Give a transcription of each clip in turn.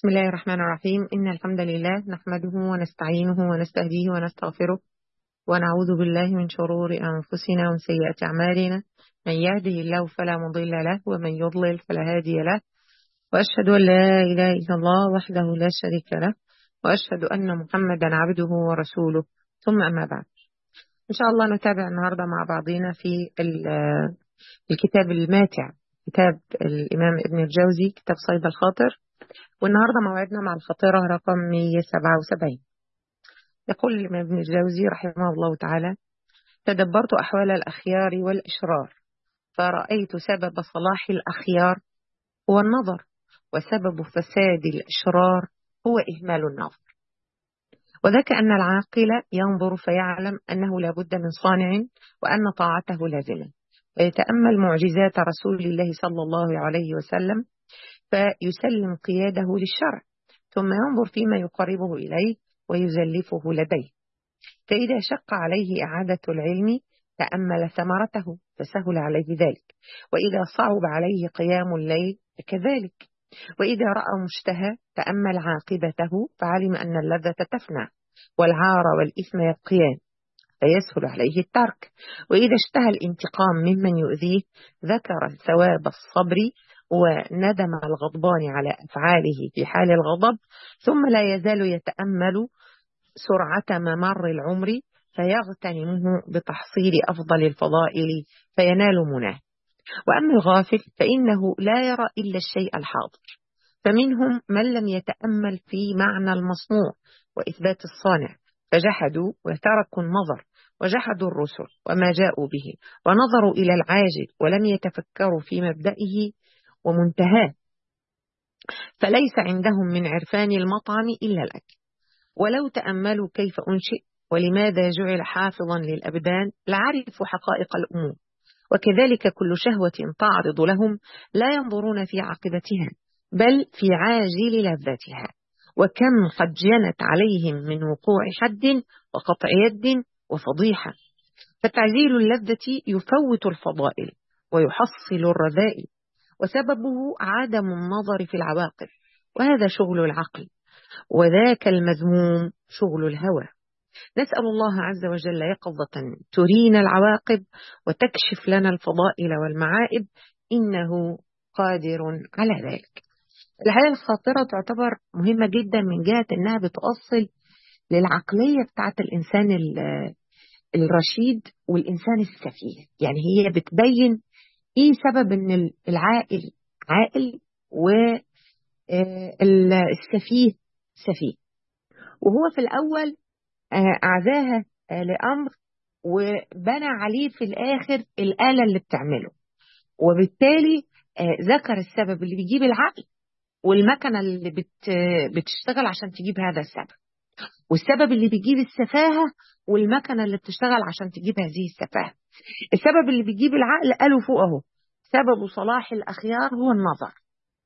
بسم الله الرحمن الرحيم إن الحمد لله نحمده ونستعينه ونستهديه ونستغفره ونعوذ بالله من شرور أنفسنا ومن سيئات أعمالنا من يهده الله فلا مضل له ومن يضلل فلا هادي له وأشهد أن لا إله إلا الله وحده لا شريك له وأشهد أن محمدا عبده ورسوله ثم أما بعد إن شاء الله نتابع النهاردة مع بعضنا في الكتاب الماتع كتاب الإمام ابن الجوزي كتاب صيد الخاطر والنهاردة موعدنا مع الخطيرة رقم 177 يقول الإمام ابن الجوزي رحمه الله تعالى تدبرت أحوال الأخيار والإشرار فرأيت سبب صلاح الأخيار هو النظر وسبب فساد الإشرار هو إهمال النظر وذاك أن العاقل ينظر فيعلم أنه لا بد من صانع وأن طاعته لازمة ويتأمل معجزات رسول الله صلى الله عليه وسلم فيسلم قياده للشرع ثم ينظر فيما يقربه إليه ويزلفه لديه فإذا شق عليه إعادة العلم تأمل ثمرته فسهل عليه ذلك وإذا صعب عليه قيام الليل فكذلك وإذا رأى مشتهى تأمل عاقبته فعلم أن اللذة تفنى والعار والإثم يبقيان فيسهل عليه الترك وإذا اشتهى الانتقام ممن يؤذيه ذكر ثواب الصبر وندم الغضبان على أفعاله في حال الغضب ثم لا يزال يتأمل سرعة ممر العمر فيغتنمه بتحصيل أفضل الفضائل فينال مناه وأما الغافل فإنه لا يرى إلا الشيء الحاضر فمنهم من لم يتأمل في معنى المصنوع وإثبات الصانع فجحدوا وتركوا النظر وجحدوا الرسل وما جاءوا به ونظروا إلى العاجل ولم يتفكروا في مبدئه ومنتهاه فليس عندهم من عرفان المطعم إلا الأكل ولو تأملوا كيف أنشئ ولماذا جعل حافظا للأبدان لعرفوا حقائق الأمور وكذلك كل شهوة تعرض لهم لا ينظرون في عاقبتها بل في عاجل لذتها وكم قد جنت عليهم من وقوع حد وقطع يد وفضيحة فتعجيل اللذة يفوت الفضائل ويحصل الرذائل وسببه عدم النظر في العواقب وهذا شغل العقل وذاك المذموم شغل الهوى نسأل الله عز وجل يقظة ترينا العواقب وتكشف لنا الفضائل والمعائب إنه قادر على ذلك الحياة الخاطرة تعتبر مهمة جدا من جهة أنها بتؤصل للعقلية بتاعت الإنسان الرشيد والإنسان السفيه يعني هي بتبين إيه سبب أن العاقل عاقل والسفيه سفيه وهو في الأول أعزاها لأمر وبنى عليه في الآخر الآلة اللي بتعمله وبالتالي ذكر السبب اللي بيجيب العقل والمكنة اللي بت بتشتغل عشان تجيب هذا السبب والسبب اللي بيجيب السفاهة والمكنة اللي بتشتغل عشان تجيب هذه السفاهة السبب اللي بيجيب العقل قالوا فوق اهو سبب صلاح الأخيار هو النظر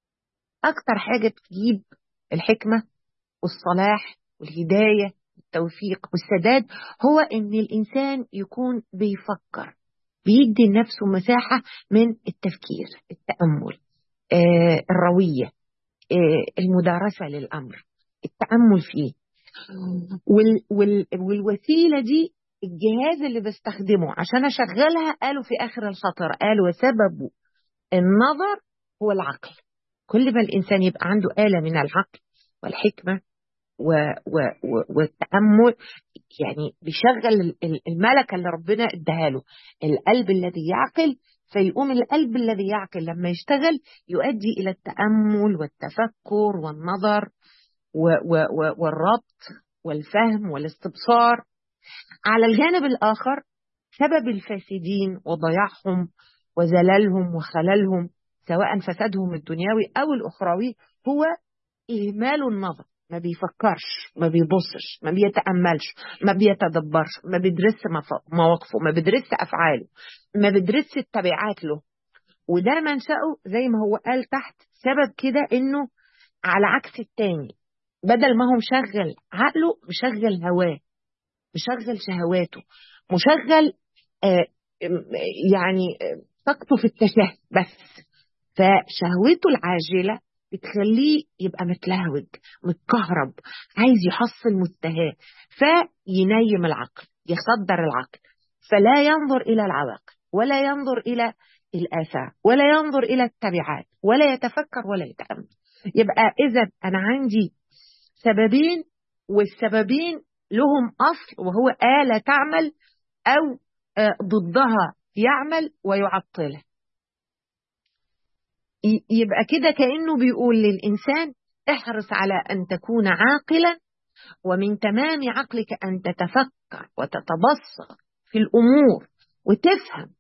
أكتر حاجة بتجيب الحكمة والصلاح والهداية والتوفيق والسداد هو إن الإنسان يكون بيفكر بيدي لنفسه مساحة من التفكير التأمل آه الروية آه المدارسة للأمر التأمل فيه وال وال والوسيلة دي الجهاز اللي بستخدمه عشان أشغلها قالوا في آخر الخطر قالوا وسبب النظر هو العقل كل ما الإنسان يبقى عنده آلة من العقل والحكمة و و و والتأمل يعني بيشغل الملكة اللي ربنا اداها له القلب الذي يعقل فيقوم القلب الذي يعقل لما يشتغل يؤدي إلى التأمل والتفكر والنظر و و و والربط والفهم والاستبصار على الجانب الآخر سبب الفاسدين وضياعهم وزلالهم وخللهم سواء فسادهم الدنيوي أو الأخروي هو إهمال النظر ما بيفكرش ما بيبصش ما بيتأملش ما بيتدبرش ما بيدرس مواقفه ما بيدرس أفعاله ما بيدرس التبعات له وده منشأه زي ما هو قال تحت سبب كده إنه على عكس التاني بدل ما هو مشغل عقله مشغل هواه مشغل شهواته مشغل آه يعني طاقته في التشهي بس فشهوته العاجلة بتخليه يبقى متلهوج متكهرب عايز يحصل مستهاه فينيم العقل يصدر العقل فلا ينظر إلى العواقب ولا ينظر إلى الآثار ولا ينظر إلى التبعات ولا يتفكر ولا يتأمل يبقى إذا أنا عندي سببين والسببين لهم أصل وهو آلة تعمل أو ضدها يعمل ويعطله يبقى كده كأنه بيقول للإنسان احرص على أن تكون عاقلا ومن تمام عقلك أن تتفكر وتتبصر في الأمور وتفهم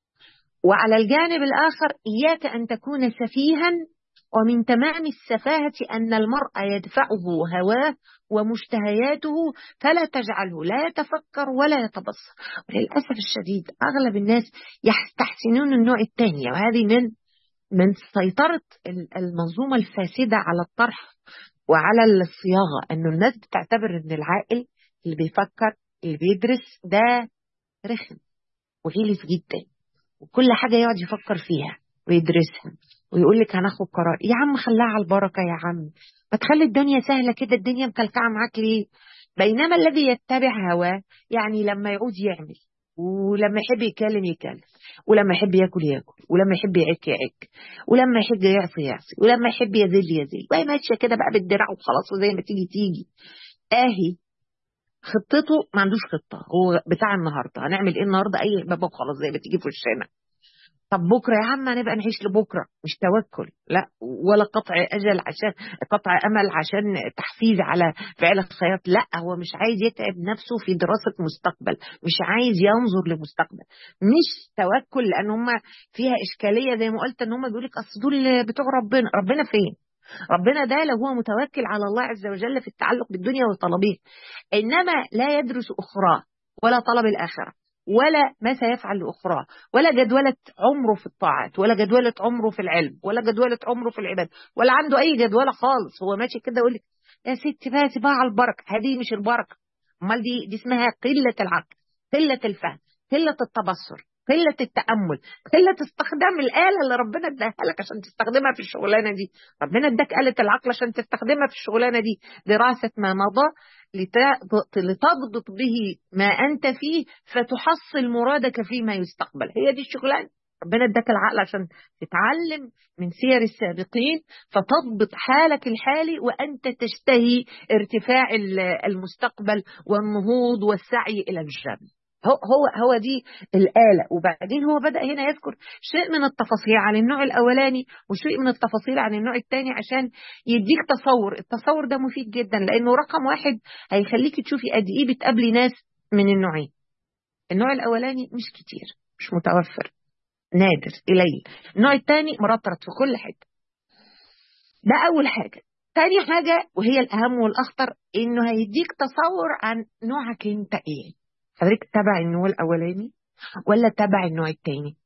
وعلى الجانب الآخر إياك أن تكون سفيها ومن تمام السفاهة أن المرء يدفعه هواه ومشتهياته فلا تجعله لا يتفكر ولا يتبصر وللأسف الشديد أغلب الناس يستحسنون النوع الثاني وهذه من من سيطرة المنظومة الفاسدة على الطرح وعلى الصياغة أنه الناس بتعتبر أن العاقل اللي بيفكر اللي بيدرس ده رخم وغلس جدا وكل حاجة يقعد يفكر فيها ويدرسها ويقول لك هناخد قرار يا عم خلاها على البركة يا عم ما تخلي الدنيا سهلة كده الدنيا مكلكعة معاك ليه بينما الذي يتبع هواه يعني لما يعود يعمل ولما يحب يتكلم يتكلم ولما يحب ياكل ياكل ولما يحب يعك يعك ولما يحب يعصي يعصي ولما يحب يذل يذل وهي ماشيه كده بقى بالدراع وخلاص وزي ما تيجي تيجي اهي خطته ما عندوش خطه هو بتاع النهارده هنعمل ايه النهارده اي بابا وخلاص زي ما تيجي في وشنا طب بكره يا عم هنبقى نعيش لبكره مش توكل لا ولا قطع اجل عشان قطع امل عشان تحفيز على فعل الخيرات لا هو مش عايز يتعب نفسه في دراسه مستقبل مش عايز ينظر لمستقبل مش توكل لان هم فيها اشكاليه زي ما قلت ان هم بيقول لك اصل دول بتوع ربنا ربنا فين ربنا ده لو هو متوكل على الله عز وجل في التعلق بالدنيا وطلبه انما لا يدرس اخراه ولا طلب الاخره ولا ما سيفعل لأخرى ولا جدولة عمره في الطاعات ولا جدولة عمره في العلم ولا جدولة عمره في العبادة ولا عنده أي جدولة خالص هو ماشي كده يقول لك يا ستي بقى سيبها على البركة هذه مش البركة أمال دي دي اسمها قلة العقل قلة الفهم قلة التبصر قلة التأمل قلة استخدام الآلة اللي ربنا اداها لك عشان تستخدمها في الشغلانة دي ربنا اداك آلة العقل عشان تستخدمها في الشغلانة دي دراسة ما مضى لتضبط به ما أنت فيه فتحصل مرادك فيما يستقبل هي دي الشغلانة ربنا اداك العقل عشان تتعلم من سير السابقين فتضبط حالك الحالي وأنت تشتهي ارتفاع المستقبل والنهوض والسعي إلى الجنة هو هو هو دي الآلة وبعدين هو بدأ هنا يذكر شيء من التفاصيل عن النوع الأولاني وشيء من التفاصيل عن النوع الثاني عشان يديك تصور التصور ده مفيد جدا لأنه رقم واحد هيخليك تشوفي قد إيه بتقابلي ناس من النوعين النوع الأولاني مش كتير مش متوفر نادر قليل النوع الثاني مرطرط في كل حتة ده أول حاجة تاني حاجة وهي الأهم والأخطر إنه هيديك تصور عن نوعك أنت إيه حضرتك تبع النوع الأولاني ولا تبع النوع التاني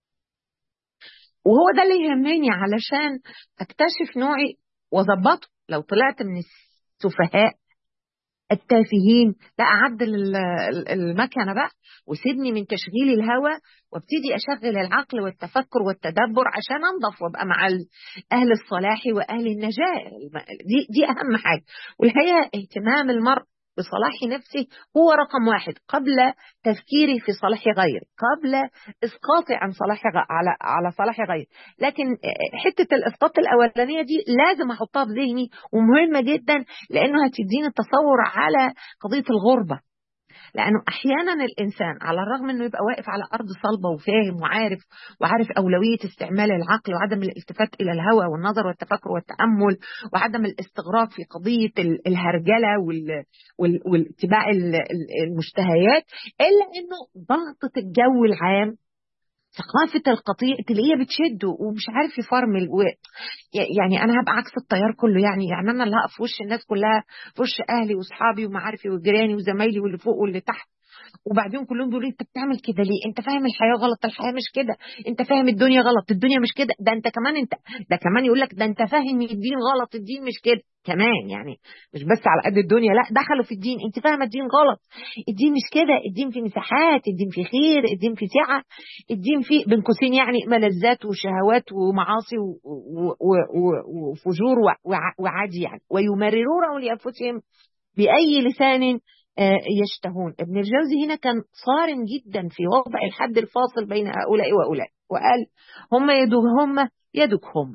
وهو ده اللي يهمني علشان اكتشف نوعي واظبطه لو طلعت من السفهاء التافهين لا اعدل المكنه بقى وسيبني من تشغيل الهوى وابتدي اشغل العقل والتفكر والتدبر عشان انضف وابقى مع اهل الصلاح واهل النجاه دي دي اهم حاجه والحقيقه اهتمام المرء بصلاح نفسه هو رقم واحد قبل تفكيري في صلاح غيري قبل اسقاطي عن صلاح على على صلاح غيري لكن حته الاسقاط الاولانيه دي لازم احطها في ذهني ومهمه جدا لانه هتديني تصور على قضيه الغربه لانه احيانا الانسان على الرغم انه يبقى واقف على ارض صلبه وفاهم وعارف وعارف اولويه استعمال العقل وعدم الالتفات الى الهوى والنظر والتفكر والتامل وعدم الاستغراق في قضيه الهرجله والاتباع المشتهيات الا انه ضغطه الجو العام ثقافة القطيع اللي هي بتشده ومش عارف يفرمل و... يعني أنا هبقى عكس التيار كله يعني يعني أنا اللي هقف في وش الناس كلها في وش أهلي وأصحابي ومعارفي وجيراني وزمايلي واللي فوق واللي تحت وبعدين كلهم بيقولوا انت بتعمل كده ليه انت فاهم الحياه غلط الحياه مش كده انت فاهم الدنيا غلط الدنيا مش كده ده انت كمان انت ده كمان يقول لك ده انت فاهم الدين غلط الدين مش كده كمان يعني مش بس على قد الدنيا لا دخلوا في الدين انت فاهمه الدين غلط الدين مش كده الدين فيه مساحات الدين فيه خير الدين فيه سعه الدين فيه بين قوسين يعني ملذات وشهوات ومعاصي وفجور وعادي يعني ويمررونه لانفسهم باي لسان يشتهون ابن الجوزي هنا كان صارم جدا في وضع الحد الفاصل بين هؤلاء وهؤلاء وقال هم يدوك هم يدوك هم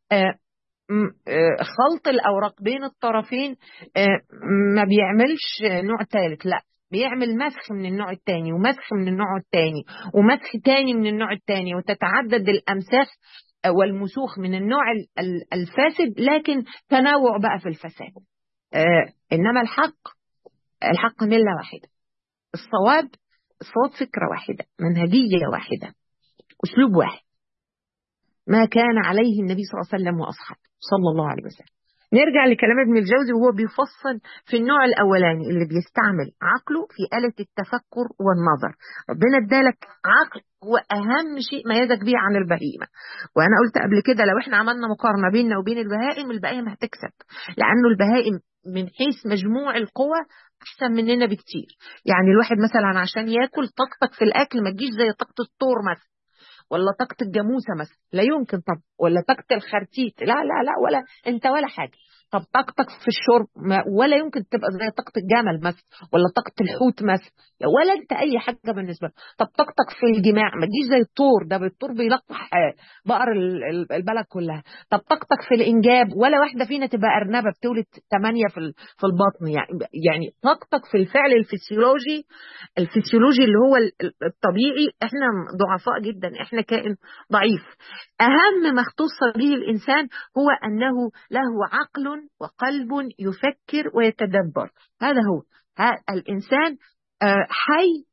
خلط الأوراق بين الطرفين ما بيعملش نوع ثالث لا بيعمل مسخ من النوع الثاني ومسخ من النوع الثاني ومسخ ثاني من النوع الثاني وتتعدد الأمساخ والمسوخ من النوع الفاسد لكن تنوع بقى في الفساد إنما الحق الحق ملة واحدة الصواب الصواب فكرة واحدة منهجية واحدة أسلوب واحد ما كان عليه النبي صلى الله عليه وسلم وأصحابه صلى الله عليه وسلم نرجع لكلام ابن الجوزي وهو بيفصل في النوع الأولاني اللي بيستعمل عقله في آلة التفكر والنظر ربنا ادالك عقل هو أهم شيء ميزك بيه عن البهيمة وأنا قلت قبل كده لو احنا عملنا مقارنة بيننا وبين البهائم البهائم هتكسب لأنه البهائم من حيث مجموع القوى أحسن مننا بكتير يعني الواحد مثلا عشان ياكل طاقتك في الأكل ما تجيش زي طاقة الطور مثلا ولا طاقة الجاموسة مثلا لا يمكن طب ولا طاقة الخرتيت لا لا لا ولا انت ولا حاجة طب طاقتك في الشرب ما ولا يمكن تبقى زي طاقة الجمل مثلا ولا طاقة الحوت مثلا ولا انت اي حاجة بالنسبة لك طب طاقتك في الجماع ما تجيش زي الطور ده الطور بيلقح بقر البلد كلها طب طاقتك في الانجاب ولا واحدة فينا تبقى ارنبة بتولد ثمانية في في البطن يعني يعني طاقتك في الفعل الفسيولوجي الفسيولوجي اللي هو الطبيعي احنا ضعفاء جدا احنا كائن ضعيف اهم ما اختص به الانسان هو انه له عقل وقلب يفكر ويتدبر هذا هو الإنسان حي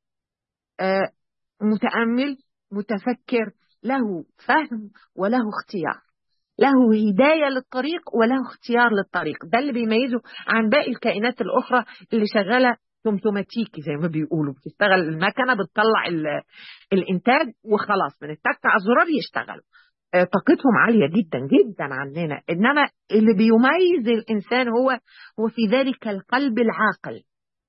متأمل متفكر له فهم وله اختيار له هداية للطريق وله اختيار للطريق ده اللي بيميزه عن باقي الكائنات الأخرى اللي شغالة سمتوماتيكي زي ما بيقولوا بتشتغل المكنة بتطلع الإنتاج وخلاص من التك على الزرار يشتغلوا طاقتهم عالية جدا جدا عننا إنما اللي بيميز الإنسان هو هو في ذلك القلب العاقل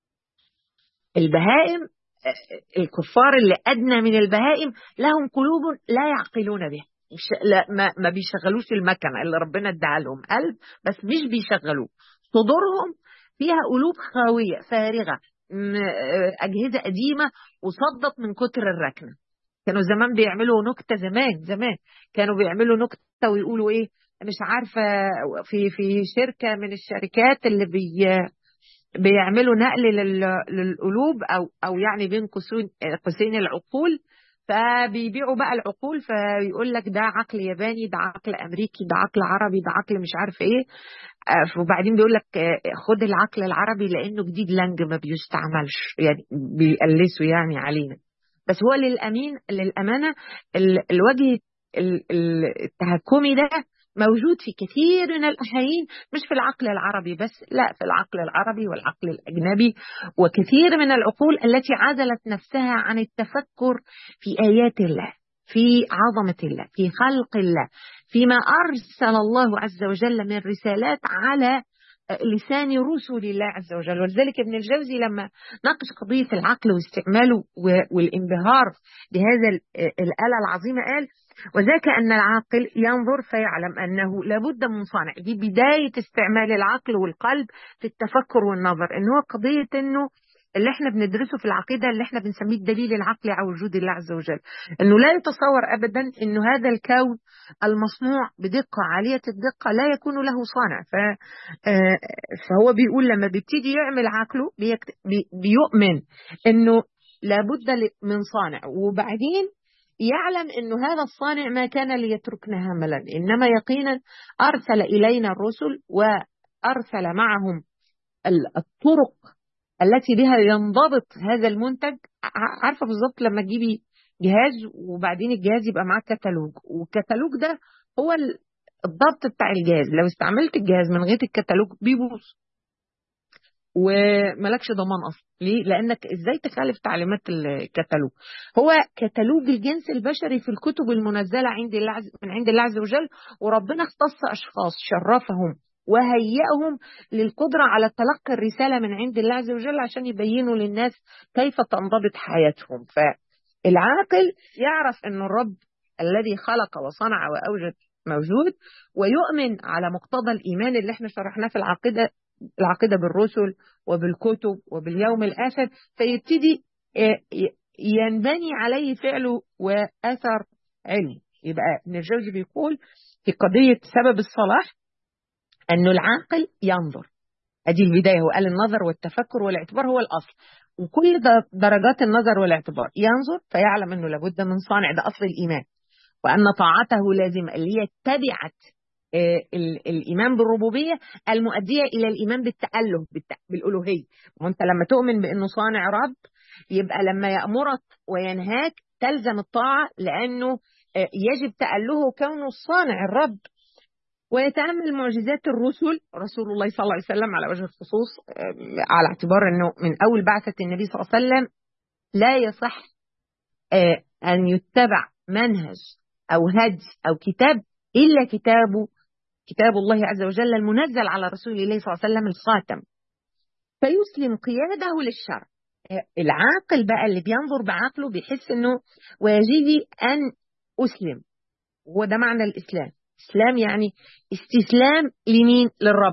البهائم الكفار اللي أدنى من البهائم لهم قلوب لا يعقلون بها لا ما, ما بيشغلوش المكنة اللي ربنا ادعى لهم قلب بس مش بيشغلوه صدورهم فيها قلوب خاوية فارغة أجهزة قديمة وصدت من كتر الركنة كانوا زمان بيعملوا نكته زمان زمان كانوا بيعملوا نكته ويقولوا ايه مش عارفه في في شركه من الشركات اللي بي بيعملوا نقل للقلوب او او يعني بين قوسين قوسين العقول فبيبيعوا بقى العقول فيقول لك ده عقل ياباني ده عقل امريكي ده عقل عربي ده عقل مش عارف ايه وبعدين بيقول لك خد العقل العربي لانه جديد لانج ما بيستعملش يعني بيقلسوا يعني علينا بس هو للأمين للأمانة الوجه التهكمي ده موجود في كثير من الأحايين مش في العقل العربي بس لا في العقل العربي والعقل الأجنبي وكثير من العقول التي عزلت نفسها عن التفكر في آيات الله في عظمة الله في خلق الله فيما أرسل الله عز وجل من رسالات على لسان رسل الله عز وجل ولذلك ابن الجوزي لما ناقش قضية العقل واستعماله والانبهار بهذا الآلة العظيمة قال وذاك أن العاقل ينظر فيعلم أنه لابد من صانع دي بداية استعمال العقل والقلب في التفكر والنظر إن هو قضية أنه اللي احنا بندرسه في العقيدة اللي احنا بنسميه الدليل العقلي على وجود الله عز وجل انه لا يتصور ابدا انه هذا الكون المصنوع بدقة عالية الدقة لا يكون له صانع ف... فهو بيقول لما بيبتدي يعمل عقله بيكت... بي... بيؤمن انه لابد من صانع وبعدين يعلم انه هذا الصانع ما كان ليتركنا هملا انما يقينا ارسل الينا الرسل وارسل معهم الطرق التي بها ينضبط هذا المنتج عارفه بالظبط لما تجيبي جهاز وبعدين الجهاز يبقى معاه كتالوج والكتالوج ده هو الضبط بتاع الجهاز لو استعملت الجهاز من غير الكتالوج بيبوظ وملكش ضمان اصلا ليه لانك ازاي تخالف تعليمات الكتالوج هو كتالوج الجنس البشري في الكتب المنزله عند الله عز من عند الله عز وجل وربنا اختص اشخاص شرفهم وهيئهم للقدرة على تلقي الرسالة من عند الله عز وجل عشان يبينوا للناس كيف تنضبط حياتهم فالعاقل يعرف أن الرب الذي خلق وصنع وأوجد موجود ويؤمن على مقتضى الإيمان اللي احنا شرحناه في العقيدة العقيدة بالرسل وبالكتب وباليوم الآخر فيبتدي ينبني عليه فعله وأثر علمي يبقى ابن الجوزي بيقول في قضية سبب الصلاح أنه العاقل ينظر أدي البداية هو قال النظر والتفكر والاعتبار هو الأصل وكل درجات النظر والاعتبار ينظر فيعلم أنه لابد من صانع ده أصل الإيمان وأن طاعته لازمة اللي هي تبعت الإيمان بالربوبية المؤدية إلى الإيمان بالتأله بالألوهية وأنت لما تؤمن بأنه صانع رب يبقى لما يأمرك وينهاك تلزم الطاعة لأنه يجب تألهه كونه الصانع الرب ويتأمل معجزات الرسل رسول الله صلى الله عليه وسلم على وجه الخصوص على اعتبار أنه من أول بعثة النبي صلى الله عليه وسلم لا يصح أن يتبع منهج أو هدي أو كتاب إلا كتابه كتاب الله عز وجل المنزل على رسول الله صلى الله عليه وسلم الخاتم فيسلم قياده للشرع العاقل بقى اللي بينظر بعقله بيحس انه واجبي ان اسلم هو ده معنى الاسلام اسلام يعني استسلام لمين للرب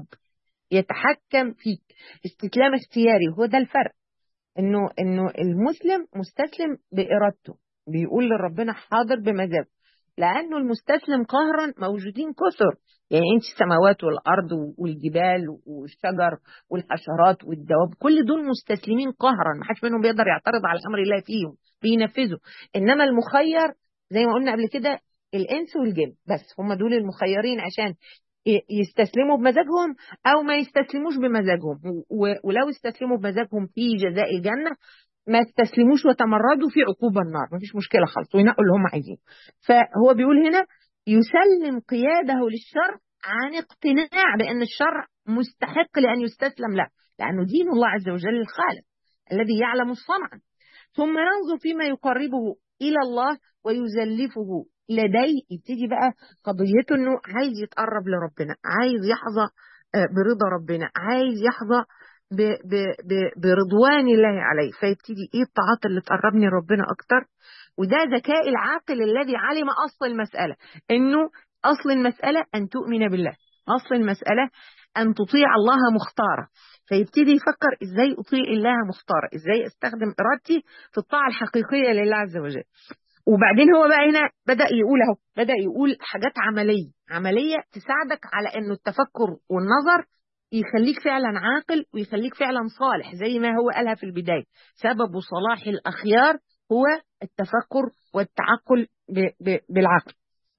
يتحكم فيك استسلام اختياري هو ده الفرق انه انه المسلم مستسلم بارادته بيقول لربنا حاضر بمزاجه لانه المستسلم قهرا موجودين كثر يعني انت السماوات والارض والجبال والشجر والحشرات والدواب كل دول مستسلمين قهرا ما حدش منهم بيقدر يعترض على امر الله فيهم بينفذوا انما المخير زي ما قلنا قبل كده الانس والجن بس هم دول المخيرين عشان يستسلموا بمزاجهم او ما يستسلموش بمزاجهم ولو استسلموا بمزاجهم في جزاء الجنه ما استسلموش وتمردوا في عقوبه النار مفيش مشكله خالص وينقوا اللي هم عايزينه فهو بيقول هنا يسلم قياده للشرع عن اقتناع بان الشرع مستحق لان يستسلم له لانه دين الله عز وجل الخالق الذي يعلم الصنع ثم ينظر فيما يقربه الى الله ويزلفه لديه يبتدي بقى قضيته انه عايز يتقرب لربنا عايز يحظى برضا ربنا عايز يحظى ب ب ب برضوان الله عليه فيبتدي ايه الطاعات اللي تقربني ربنا اكتر وده ذكاء العاقل الذي علم اصل المساله انه اصل المساله ان تؤمن بالله اصل المساله ان تطيع الله مختاره فيبتدي يفكر ازاي اطيع الله مختاره ازاي استخدم ارادتي في الطاعه الحقيقيه لله عز وجل وبعدين هو بقى هنا بدا يقول اهو بدا يقول حاجات عمليه عمليه تساعدك على انه التفكر والنظر يخليك فعلا عاقل ويخليك فعلا صالح زي ما هو قالها في البدايه سبب صلاح الاخيار هو التفكر والتعقل بالعقل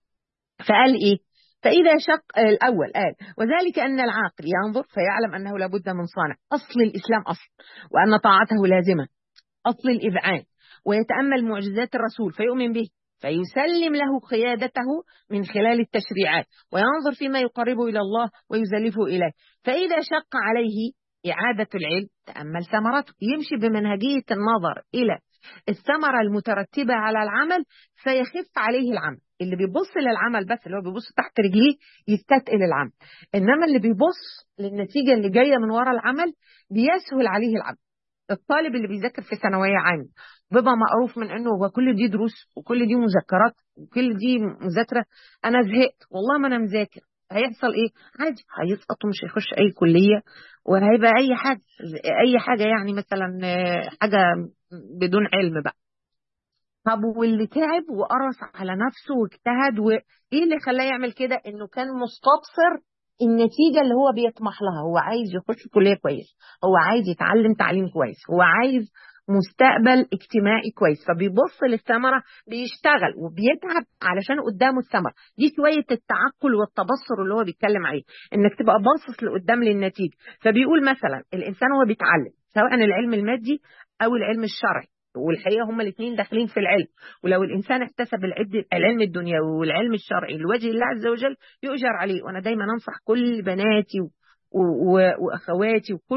فقال ايه فإذا شق الأول قال وذلك أن العاقل ينظر فيعلم أنه لابد من صانع أصل الإسلام أصل وأن طاعته لازمة أصل الإذعان ويتأمل معجزات الرسول فيؤمن به فيسلم له قيادته من خلال التشريعات وينظر فيما يقربه إلى الله ويزلفه إليه فإذا شق عليه إعادة العلم تأمل ثمرته يمشي بمنهجية النظر إلى الثمرة المترتبة على العمل فيخف عليه العمل اللي بيبص للعمل بس اللي هو بيبص تحت رجليه يستثقل العمل انما اللي بيبص للنتيجه اللي جايه من ورا العمل بيسهل عليه العمل الطالب اللي بيذاكر في ثانويه عامه بيبقى معروف من انه هو كل دي دروس وكل دي مذكرات وكل دي مذاكره انا زهقت والله ما انا مذاكر هيحصل ايه عادي هيسقط ومش هيخش اي كليه وهيبقى اي حاجه اي حاجه يعني مثلا حاجه بدون علم بقى طب واللي تعب وقرص على نفسه واجتهد وايه اللي خلاه يعمل كده انه كان مستبصر النتيجة اللي هو بيطمح لها هو عايز يخش كلية كويس هو عايز يتعلم تعليم كويس هو عايز مستقبل اجتماعي كويس فبيبص للثمرة بيشتغل وبيتعب علشان قدامه الثمرة دي شوية التعقل والتبصر اللي هو بيتكلم عليه انك تبقى باصص لقدام للنتيجة فبيقول مثلا الانسان هو بيتعلم سواء العلم المادي او العلم الشرعي والحقيقه هما الاثنين داخلين في العلم ولو الانسان اكتسب العلم الدنيوي والعلم الشرعي لوجه الله عز وجل يؤجر عليه وانا دايما انصح كل بناتي واخواتي وكله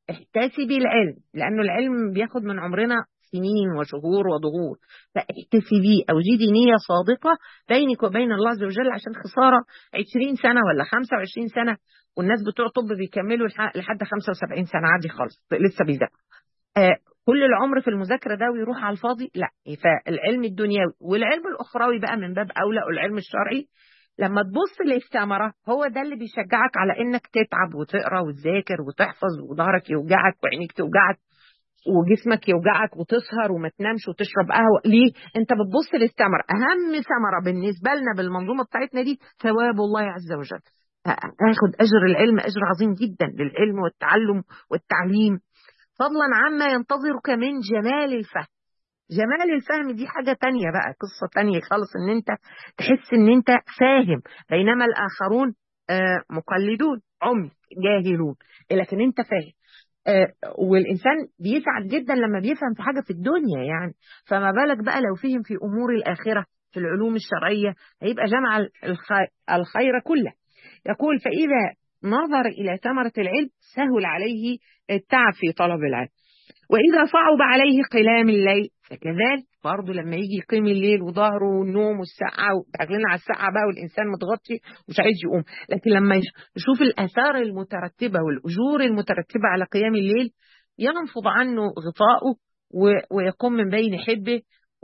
احتسبي العلم لأنه العلم بياخد من عمرنا سنين وشهور وضغور فاحتسبيه أو جدي نية صادقة بينك وبين الله عز وجل عشان خسارة 20 سنة ولا 25 سنة والناس بتوع طب بيكملوا لحد 75 سنة عادي خالص لسه بيذاكروا آه كل العمر في المذاكرة ده ويروح على الفاضي لا فالعلم الدنيوي والعلم الأخروي بقى من باب أولى والعلم الشرعي لما تبص للثمرة هو ده اللي بيشجعك على انك تتعب وتقرا وتذاكر وتحفظ وظهرك يوجعك وعينيك توجعك وجسمك يوجعك وتسهر وما تنامش وتشرب قهوه ليه انت بتبص للثمره اهم ثمره بالنسبه لنا بالمنظومه بتاعتنا دي ثواب الله عز وجل اخد اجر العلم اجر عظيم جدا للعلم والتعلم والتعليم فضلا عما ينتظرك من جمال الفهم جمال الفهم دي حاجة تانية بقى قصة تانية خالص ان انت تحس ان انت فاهم بينما الاخرون مقلدون عمي جاهلون لكن انت فاهم والإنسان بيسعد جدا لما بيفهم في حاجة في الدنيا يعني فما بالك بقى لو فهم في أمور الآخرة في العلوم الشرعية هيبقى جمع الخير كله يقول فإذا نظر إلى ثمرة العلم سهل عليه التعب في طلب العلم وإذا صعب عليه قيام الليل فكذلك برضه لما يجي يقيم الليل وظهره والنوم والسقعة وتعجلنا على السقعة بقى والإنسان متغطي مش عايز يقوم لكن لما يشوف الآثار المترتبة والأجور المترتبة على قيام الليل ينفض عنه غطاؤه ويقوم من بين حبه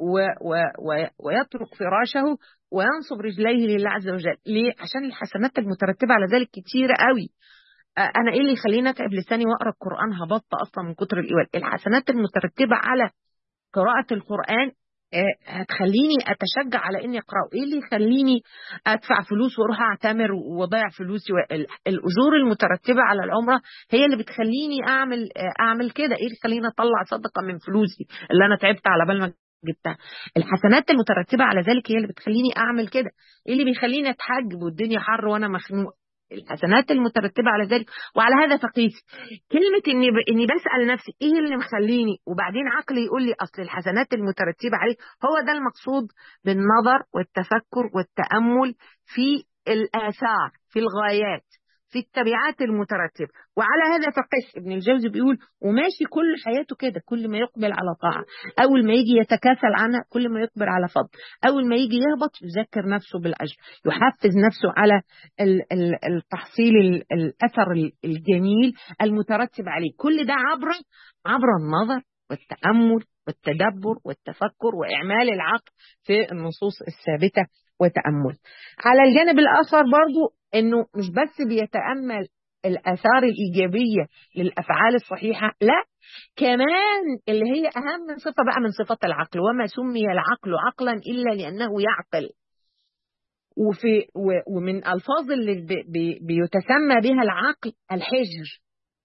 ويترك فراشه وينصب رجليه لله عز وجل ليه؟ عشان الحسنات المترتبة على ذلك كتيرة قوي انا ايه اللي يخليني اتعب لساني واقرا القران هبط اصلا من كتر الايوال الحسنات المترتبه على قراءه القران هتخليني اتشجع على اني اقراه ايه اللي يخليني ادفع فلوس واروح اعتمر واضيع فلوسي الاجور المترتبه على العمره هي اللي بتخليني اعمل اعمل كده ايه اللي يخليني اطلع صدقه من فلوسي اللي انا تعبت على بال ما جبتها الحسنات المترتبه على ذلك هي اللي بتخليني اعمل كده ايه اللي بيخليني اتحجب والدنيا حر وانا مخنوق الحسنات المترتبة على ذلك وعلى هذا فقيس كلمة إني, ب... إني بسأل نفسي إيه اللي مخليني وبعدين عقلي يقول لي أصل الحسنات المترتبة عليه هو ده المقصود بالنظر والتفكر والتأمل في الآثار في الغايات في التبعات المترتبة وعلى هذا فقس ابن الجوزي بيقول وماشي كل حياته كده كل ما يقبل على طاعة أول ما يجي يتكاسل عنها كل ما يقبل على فضل أول ما يجي يهبط يذكر نفسه بالأجر يحفز نفسه على التحصيل الأثر الجميل المترتب عليه كل ده عبر عبر النظر والتأمل والتدبر والتفكر وإعمال العقل في النصوص الثابتة وتأمل على الجانب الآخر برضو أنه مش بس بيتأمل الآثار الإيجابية للأفعال الصحيحة لا كمان اللي هي أهم صفة بقى من صفات العقل وما سمي العقل عقلا إلا لأنه يعقل وفي ومن الفاظ اللي بي بي بيتسمى بها العقل الحجر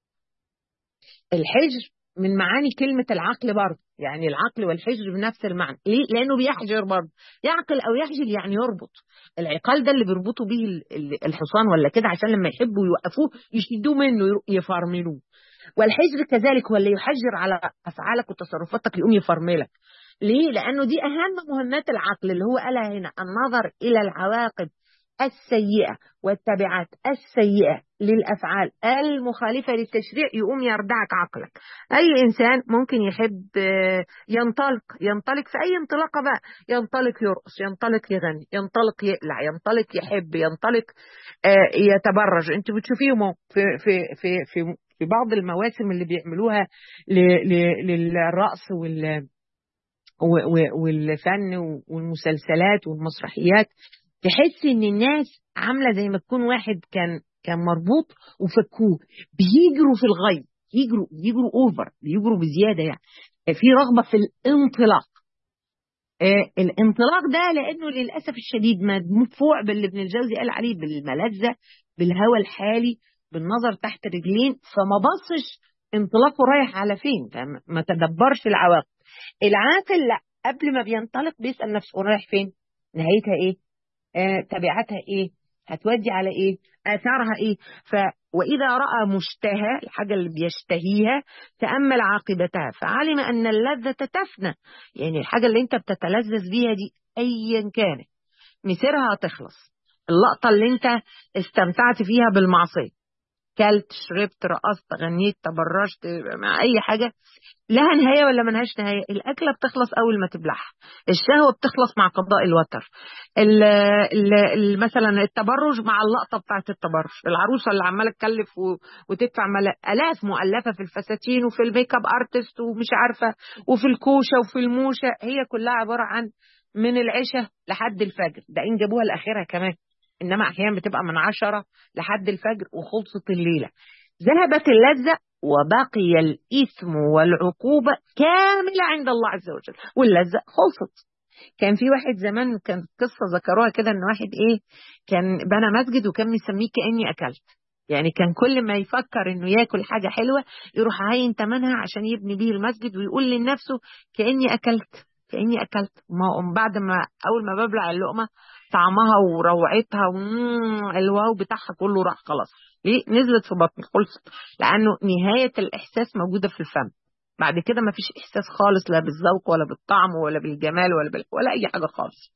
الحجر من معاني كلمة العقل برضه يعني العقل والحجر بنفس المعنى ليه؟ لأنه بيحجر برضه يعقل أو يحجر يعني يربط العقال ده اللي بيربطوا به الحصان ولا كده عشان لما يحبوا يوقفوه يشدوه منه يفرملوه والحجر كذلك هو اللي يحجر على أفعالك وتصرفاتك يقوم يفرملك ليه؟ لأنه دي أهم مهمات العقل اللي هو قالها هنا النظر إلى العواقب السيئة والتبعات السيئة للأفعال المخالفة للتشريع يقوم يردعك عقلك أي إنسان ممكن يحب ينطلق ينطلق في أي انطلاقة بقى ينطلق يرقص ينطلق يغني ينطلق يقلع ينطلق يحب ينطلق يتبرج أنت بتشوفيهم في, في, في, في, في بعض المواسم اللي بيعملوها للرقص وال والفن والمسلسلات والمسرحيات تحس ان الناس عامله زي ما تكون واحد كان كان مربوط وفكوه بيجروا في الغي يجروا يجروا اوفر بيجروا بزياده يعني في رغبه في الانطلاق آه الانطلاق ده لانه للاسف الشديد مدفوع باللي ابن الجوزي قال عليه بالملذه بالهوى الحالي بالنظر تحت رجلين فما بصش انطلاقه رايح على فين فما تدبرش العواقب العاقل لا قبل ما بينطلق بيسال نفسه رايح فين نهايتها ايه آه، تبعاتها ايه هتودي على ايه اثارها ايه ف واذا راى مشتهى الحاجه اللي بيشتهيها تامل عاقبتها فعلم ان اللذه تفنى يعني الحاجه اللي انت بتتلذذ بيها دي ايا كانت مسيرها هتخلص اللقطه اللي انت استمتعت فيها بالمعصيه كلت شربت رقصت غنيت تبرجت مع اي حاجه لها نهايه ولا ملهاش نهايه الاكله بتخلص اول ما تبلعها الشهوه بتخلص مع قضاء الوتر ال ال ال مثلا التبرج مع اللقطه بتاعه التبرج العروسه اللي عماله تكلف و- وتدفع ملا- الاف مؤلفه في الفساتين وفي الميك اب ارتست ومش عارفه وفي الكوشه وفي الموشه هي كلها عباره عن من العشاء لحد الفجر ده ان جابوها لاخرها كمان انما احيانا بتبقى من عشرة لحد الفجر وخلصت الليله ذهبت اللذه وبقي الاثم والعقوبه كامله عند الله عز وجل واللذه خلصت كان في واحد زمان كان قصه ذكروها كده ان واحد ايه كان بنى مسجد وكان مسميه كاني اكلت يعني كان كل ما يفكر انه ياكل حاجه حلوه يروح عاين ثمنها عشان يبني بيه المسجد ويقول لنفسه كاني اكلت كاني اكلت ما بعد ما اول ما ببلع اللقمه طعمها وروعتها ومم، الواو بتاعها كله راح خلاص ليه نزلت في بطني خلصت لانه نهايه الاحساس موجوده في الفم بعد كده ما فيش احساس خالص لا بالذوق ولا بالطعم ولا بالجمال ولا بال... ولا اي حاجه خالص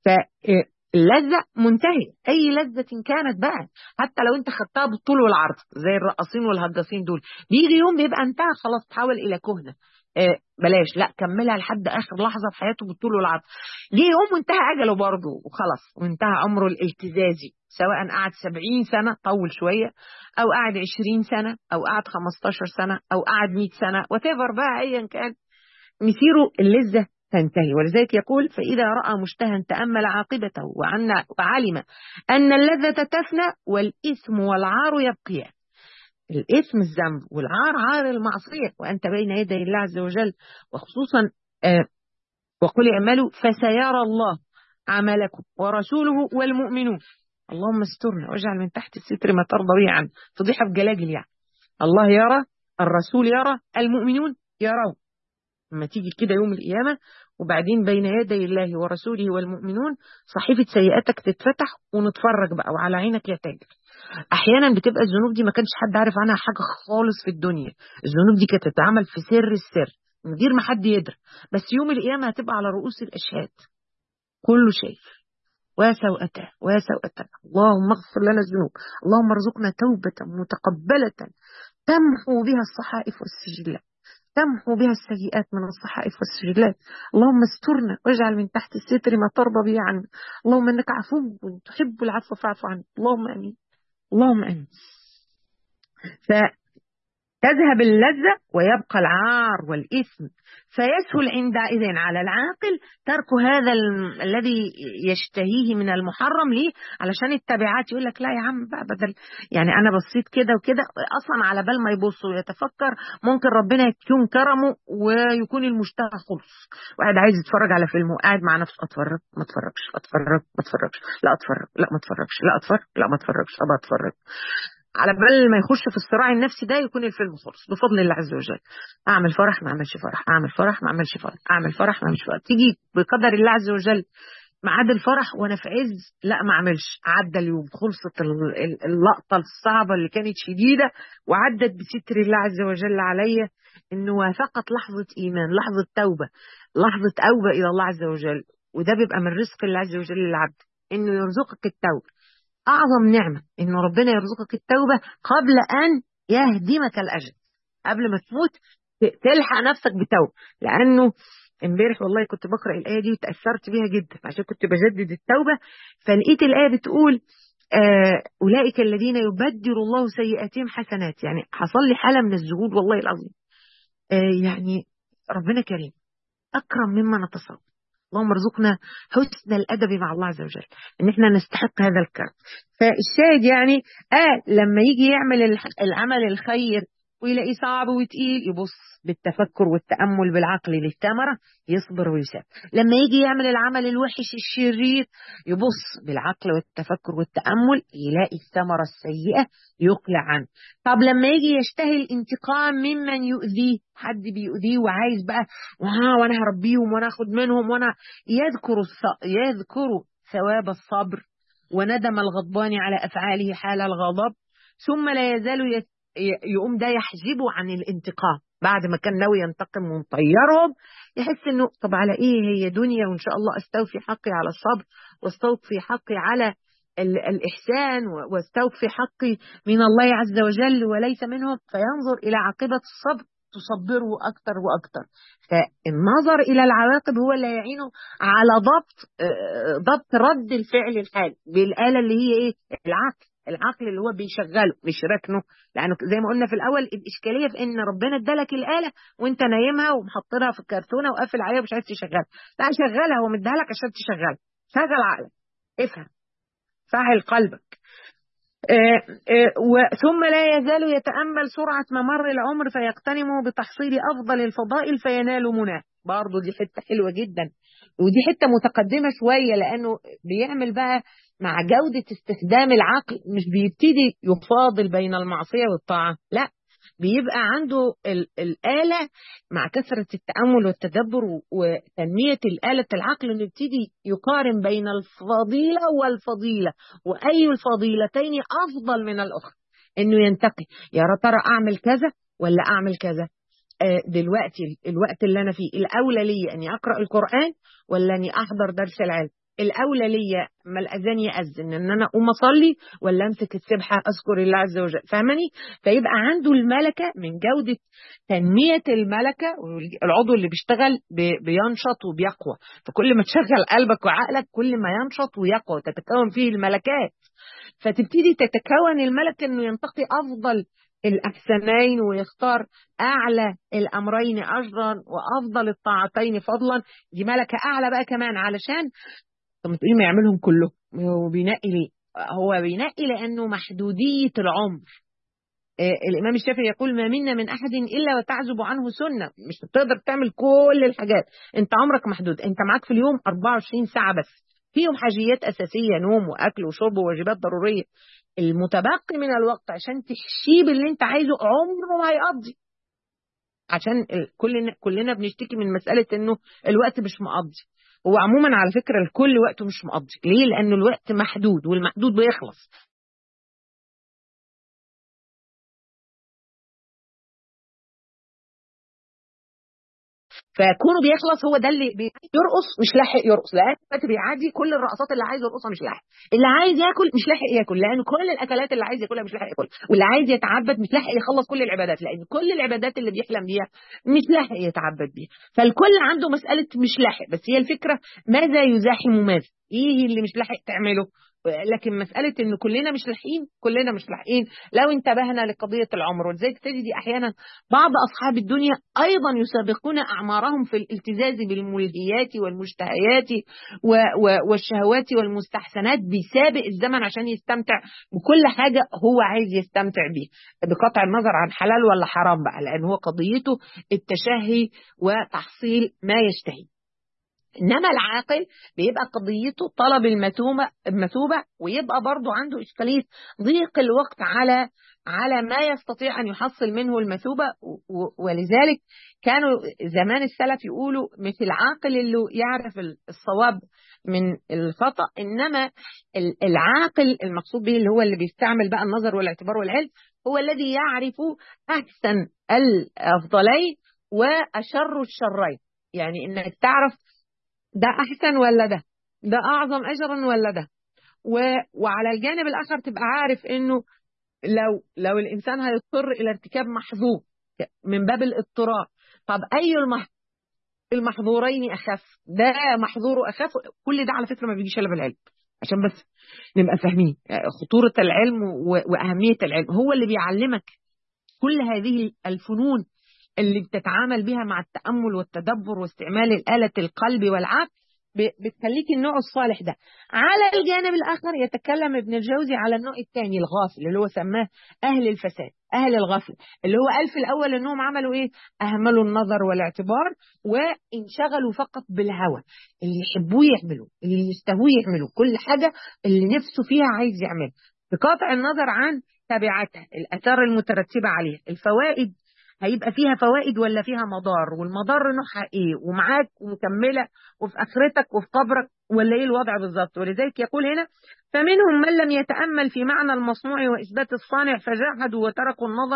فاللذه منتهيه اي لذه كانت بقى حتى لو انت خدتها بالطول والعرض زي الرقاصين والهجاصين دول بيجي يوم بيبقى انتهى خلاص تحول الى كهنه آه، بلاش لا كملها لحد اخر لحظه في حياته بالطول والعرض جه يوم وانتهى اجله برضه وخلاص وانتهى عمره الالتزازي سواء قعد 70 سنه طول شويه او قعد 20 سنه او قعد 15 سنه او قعد 100 سنه وات بقى ايا كان مسيره اللذه تنتهي ولذلك يقول فإذا رأى مشتهى تأمل عاقبته وعن وعلم أن اللذة تفنى والإثم والعار يبقيان الإثم الذنب والعار عار المعصية وأنت بين يدي الله عز وجل وخصوصا آه وقل اعملوا فسيرى الله عملكم ورسوله والمؤمنون اللهم استرنا واجعل من تحت الستر ما ترضى به عنه فضيحة بجلاجل يعني الله يرى الرسول يرى المؤمنون يرون لما تيجي كده يوم القيامة وبعدين بين يدي الله ورسوله والمؤمنون صحيفة سيئاتك تتفتح ونتفرج بقى وعلى عينك يا تاجر احيانا بتبقى الذنوب دي ما كانش حد عارف عنها حاجه خالص في الدنيا الذنوب دي كانت تتعمل في سر السر من غير ما حد يدري بس يوم القيامه هتبقى على رؤوس الاشهاد كله شايف وسوءته وسوءته اللهم اغفر لنا الذنوب اللهم ارزقنا توبة متقبلة تمحو بها الصحائف والسجلات تمحو بها السيئات من الصحائف والسجلات اللهم استرنا واجعل من تحت الستر ما ترضى به عنا اللهم انك عفو تحب العفو فاعف عنا اللهم امين اللهم امين فتذهب اللذة ويبقى العار والإثم فيسهل عندئذ على العاقل ترك هذا ال- الذي يشتهيه من المحرم ليه علشان التبعات يقول لك لا يا عم بقى بدل يعني انا بصيت كده وكده اصلا على بال ما يبص ويتفكر ممكن ربنا يكون كرمه ويكون المشتهى خلص واحد عايز يتفرج على فيلم وقاعد مع نفسه اتفرج ما اتفرجش اتفرج ما اتفرجش لا اتفرج لا ما اتفرجش لا اتفرج لا ما اتفرجش طب اتفرج على بال ما يخش في الصراع النفسي ده يكون الفيلم خلص بفضل الله عز وجل اعمل فرح ما اعملش فرح اعمل فرح ما اعملش فرح اعمل فرح ما اعملش فرح تيجي بقدر الله عز وجل ميعاد الفرح وانا في عز لا ما اعملش عدى اليوم خلصت ال- ال- اللقطه الصعبه اللي كانت شديده وعدت بستر الله عز وجل عليا انه وافقت لحظه ايمان لحظه توبه لحظه اوبه الى الله عز وجل وده بيبقى من رزق الله عز وجل للعبد انه يرزقك التوبه أعظم نعمة إن ربنا يرزقك التوبة قبل أن يهدمك الأجل قبل ما تموت ت- تلحق نفسك بتوبة لأنه امبارح والله كنت بقرأ الآية دي وتأثرت بيها جدا عشان كنت بجدد التوبة فلقيت الآية بتقول آه أولئك الذين يبدل الله سيئاتهم حسنات يعني حصل لي حالة من الزهود والله العظيم آه يعني ربنا كريم أكرم مما نتصور اللهم ارزقنا حسن الادب مع الله عز وجل ان احنا نستحق هذا الكرم فالشاهد يعني اه لما يجي يعمل الح- العمل الخير ويلاقيه صعب وتقيل يبص بالتفكر والتامل بالعقل للثمره يصبر ويساب لما يجي يعمل العمل الوحش الشرير يبص بالعقل والتفكر والتامل يلاقي الثمره السيئه يقلع عنه طب لما يجي يشتهي الانتقام ممن يؤذيه حد بيؤذيه وعايز بقى وها وانا هربيهم وانا اخد منهم وانا يذكر الص... يذكر ثواب الصبر وندم الغضبان على افعاله حال الغضب ثم لا يزال يت... ي- يقوم ده يحجبه عن الانتقام بعد ما كان ناوي ينتقم ومطيرهم يحس انه طب على ايه هي دنيا وان شاء الله استوفي حقي على الصبر واستوفي حقي على الإحسان واستوفي حقي من الله عز وجل وليس منهم فينظر إلى عاقبة الصبر تصبره أكثر وأكثر فالنظر إلى العواقب هو اللي يعينه على ضبط ضبط رد الفعل الحالي بالآلة اللي هي إيه العقل العقل اللي هو بيشغله مش ركنه لانه زي ما قلنا في الاول الاشكاليه في ان ربنا ادالك الاله وانت نايمها ومحطلها في الكرتونه وقافل عليها ومش عايز تشغلها لا شغلها هو مديها لك عشان تشغلها شغل عقلك افهم فعل قلبك ثم لا يزال يتأمل سرعة ممر العمر فيغتنم بتحصيل أفضل الفضائل فينال مناه برضه دي حتة حلوة جدا ودي حتة متقدمة شوية لأنه بيعمل بقى مع جودة استخدام العقل مش بيبتدي يفاضل بين المعصية والطاعة لا بيبقى عنده الآلة مع كثرة التأمل والتدبر وتنمية الآلة العقل انه يبتدي يقارن بين الفضيلة والفضيلة وأي الفضيلتين أفضل من الأخرى انه ينتقي يا ترى أعمل كذا ولا أعمل كذا دلوقتي الوقت اللي أنا فيه الأولى لي أني أقرأ القرآن ولا أني أحضر درس العلم الاولى ليا ما الاذان ياذن ان انا اقوم اصلي ولا امسك السبحه اذكر الله عز وجل فاهماني فيبقى عنده الملكه من جوده تنميه الملكه العضو اللي بيشتغل بينشط وبيقوى فكل ما تشغل قلبك وعقلك كل ما ينشط ويقوى وتتكون فيه الملكات فتبتدي تتكون الملكه انه ينتقي افضل الأحسنين ويختار أعلى الأمرين أجرا وأفضل الطاعتين فضلا دي ملكة أعلى بقى كمان علشان طب ما تقولي ما يعملهم كلهم هو بينقي ليه؟ هو بينقي لأنه محدودية العمر آه الإمام الشافعي يقول ما منا من أحد إلا وتعزب عنه سنة مش بتقدر تعمل كل الحاجات أنت عمرك محدود أنت معاك في اليوم 24 ساعة بس فيهم حاجيات أساسية نوم وأكل وشرب وواجبات ضرورية المتبقي من الوقت عشان تحشيه باللي أنت عايزه عمره ما هيقضي عشان كلنا كلنا بنشتكي من مسألة إنه الوقت مش مقضي هو عموما على فكرة الكل وقته مش مقضي ليه لأنه الوقت محدود والمحدود بيخلص فكونه بيخلص هو ده اللي بيرقص مش لاحق يرقص لان دلوقتي بيعدي كل الرقصات اللي عايز يرقصها مش لاحق اللي عايز ياكل مش لاحق ياكل لان كل الاكلات اللي عايز ياكلها مش لاحق ياكلها واللي عايز يتعبد مش لاحق يخلص كل العبادات لان كل العبادات اللي بيحلم بيها مش لاحق يتعبد بيها فالكل عنده مساله مش لاحق بس هي الفكره ماذا يزاحم ماذا ايه اللي مش لاحق تعمله لكن مسألة إن كلنا مش لاحقين كلنا مش لاحقين لو انتبهنا لقضية العمر ولذلك تجد أحيانا بعض أصحاب الدنيا أيضا يسابقون أعمارهم في الالتزاز بالملهيات والمشتهيات والشهوات والمستحسنات بيسابق الزمن عشان يستمتع بكل حاجة هو عايز يستمتع بيها بقطع النظر عن حلال ولا حرام بقى لأن هو قضيته التشهي وتحصيل ما يشتهي انما العاقل بيبقى قضيته طلب المثوبه المثوبه ويبقى برضه عنده اشكاليه ضيق الوقت على على ما يستطيع ان يحصل منه المثوبه ولذلك كانوا زمان السلف يقولوا مثل عاقل اللي يعرف الصواب من الخطا انما العاقل المقصود به اللي هو اللي بيستعمل بقى النظر والاعتبار والعلم هو الذي يعرف احسن الافضلين واشر الشرين يعني انك تعرف ده أحسن ولا ده ده أعظم أجرا ولا ده و... وعلى الجانب الآخر تبقى عارف إنه لو لو الإنسان هيضطر إلى ارتكاب محظور من باب الاضطرار طب أي المح... المحظورين أخف ده محظور أخف كل ده على فكرة ما بيجيش إلا بالعلم عشان بس نبقى فاهمين خطورة العلم و... وأهمية العلم هو اللي بيعلمك كل هذه الفنون اللي بتتعامل بها مع التأمل والتدبر واستعمال الآلة القلب والعقل بتخليك النوع الصالح ده على الجانب الآخر يتكلم ابن الجوزي على النوع الثاني الغافل اللي هو سماه أهل الفساد أهل الغفل اللي هو قال في الأول أنهم عملوا إيه أهملوا النظر والاعتبار وانشغلوا فقط بالهوى اللي يحبوه يعملوا اللي يستهوه يعملوا كل حاجة اللي نفسه فيها عايز يعملها بقطع النظر عن تبعاتها الأثار المترتبة عليها الفوائد هيبقى فيها فوائد ولا فيها مضار والمضار نوعها ايه ومعاك ومكمله وفي اخرتك وفي قبرك ولا ايه الوضع بالظبط ولذلك يقول هنا فمنهم من لم يتامل في معنى المصنوع واثبات الصانع فجاهدوا وتركوا النظر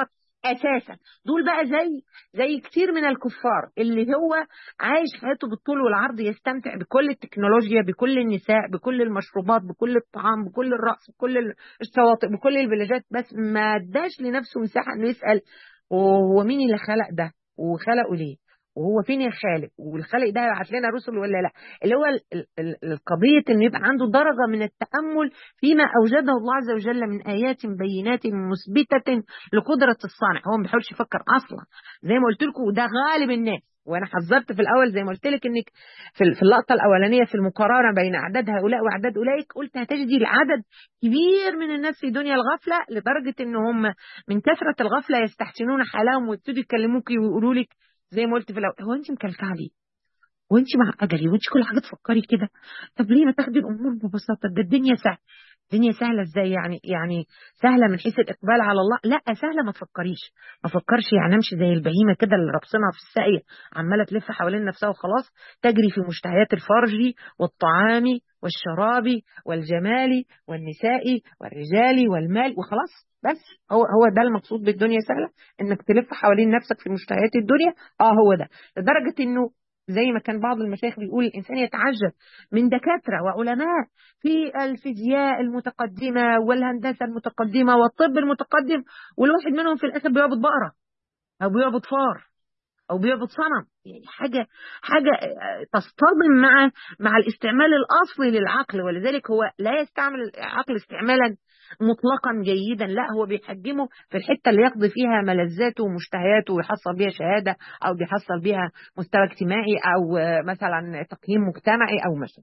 اساسا دول بقى زي زي كتير من الكفار اللي هو عايش حياته بالطول والعرض يستمتع بكل التكنولوجيا بكل النساء بكل المشروبات بكل الطعام بكل الرقص بكل الشواطئ بكل البلاجات بس ما اداش لنفسه مساحه انه يسال هو مين اللي خلق ده وخلقه ليه وهو فين الخالق والخالق ده هيبعت لنا رسل ولا لا اللي هو القضيه انه يبقى عنده درجه من التامل فيما اوجده الله عز وجل من ايات بينات مثبته لقدره الصانع هو ما بيحاولش يفكر اصلا زي ما قلت لكم ده غالب الناس وانا حذرت في الاول زي ما قلت لك انك في اللقطه الاولانيه في المقارنه بين اعداد هؤلاء واعداد اولئك قلت هتجدي العدد كبير من الناس في دنيا الغفله لدرجه ان هم من كثره الغفله يستحسنون حالهم ويبتدوا يكلموك ويقولوا لك زي ما قلت في الاول هو انت مكلكعه ليه؟ وانت معقده ليه؟ وانت كل حاجه تفكري كده؟ طب ليه ما تاخدي الامور ببساطه؟ ده الدنيا سهله الدنيا سهله ازاي يعني يعني سهله من حيث الاقبال على الله لا سهله ما تفكريش ما فكرش يعني امشي زي البهيمه كده اللي رابصينها في الساقيه عماله تلف حوالين نفسها وخلاص تجري في مشتهيات الفرج والطعام والشراب والجمال والنساء والرجال والمال وخلاص بس هو هو ده المقصود بالدنيا سهله انك تلف حوالين نفسك في مشتهيات الدنيا اه هو ده لدرجه انه زي ما كان بعض المشايخ بيقول الإنسان يتعجب من دكاترة وعلماء في الفيزياء المتقدمة والهندسة المتقدمة والطب المتقدم والواحد منهم في الآخر بيعبد بقرة أو بيعبد فار او بيعبد صنم يعني حاجه حاجه تصطدم مع مع الاستعمال الاصلي للعقل ولذلك هو لا يستعمل العقل استعمالا مطلقا جيدا لا هو بيحجمه في الحته اللي يقضي فيها ملذاته ومشتهياته ويحصل بيها شهاده او بيحصل بيها مستوى اجتماعي او مثلا تقييم مجتمعي او مثلا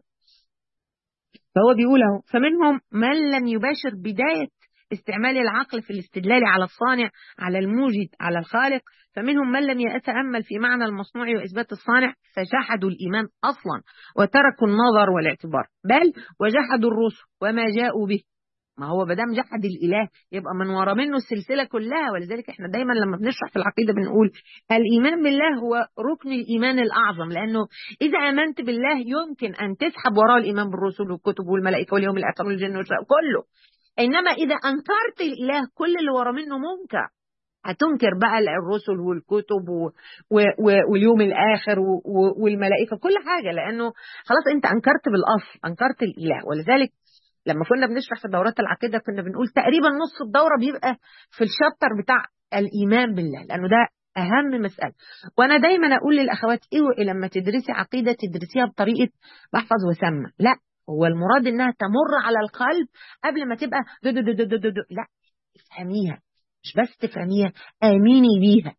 فهو بيقول اهو فمنهم من لم يباشر بدايه استعمال العقل في الاستدلال على الصانع على الموجد على الخالق فمنهم من لم يتأمل في معنى المصنوع وإثبات الصانع فجحدوا الإيمان أصلا وتركوا النظر والاعتبار بل وجحدوا الرسل وما جاءوا به ما هو بدام جحد الاله يبقى من ورا منه السلسله كلها ولذلك احنا دايما لما بنشرح في العقيده بنقول الايمان بالله هو ركن الايمان الاعظم لانه اذا امنت بالله يمكن ان تسحب وراء الايمان بالرسل والكتب والملائكه واليوم الاخر والجن والشيء كله انما اذا انكرت الاله كل اللي ورا منه منكر هتنكر بقى الرسل والكتب و... و... و... واليوم الاخر و... والملائكه كل حاجه لانه خلاص انت انكرت بالاصل انكرت الاله ولذلك لما كنا بنشرح في دورات العقيده كنا بنقول تقريبا نص الدوره بيبقى في الشابتر بتاع الايمان بالله لانه ده اهم مساله وانا دايما اقول للاخوات اوعي لما تدرسي عقيده تدرسيها بطريقه بحفظ وسمع لا هو المراد انها تمر على القلب قبل ما تبقى دو دو دو دو دو دو. لا افهميها مش بس تفهميها اميني بيها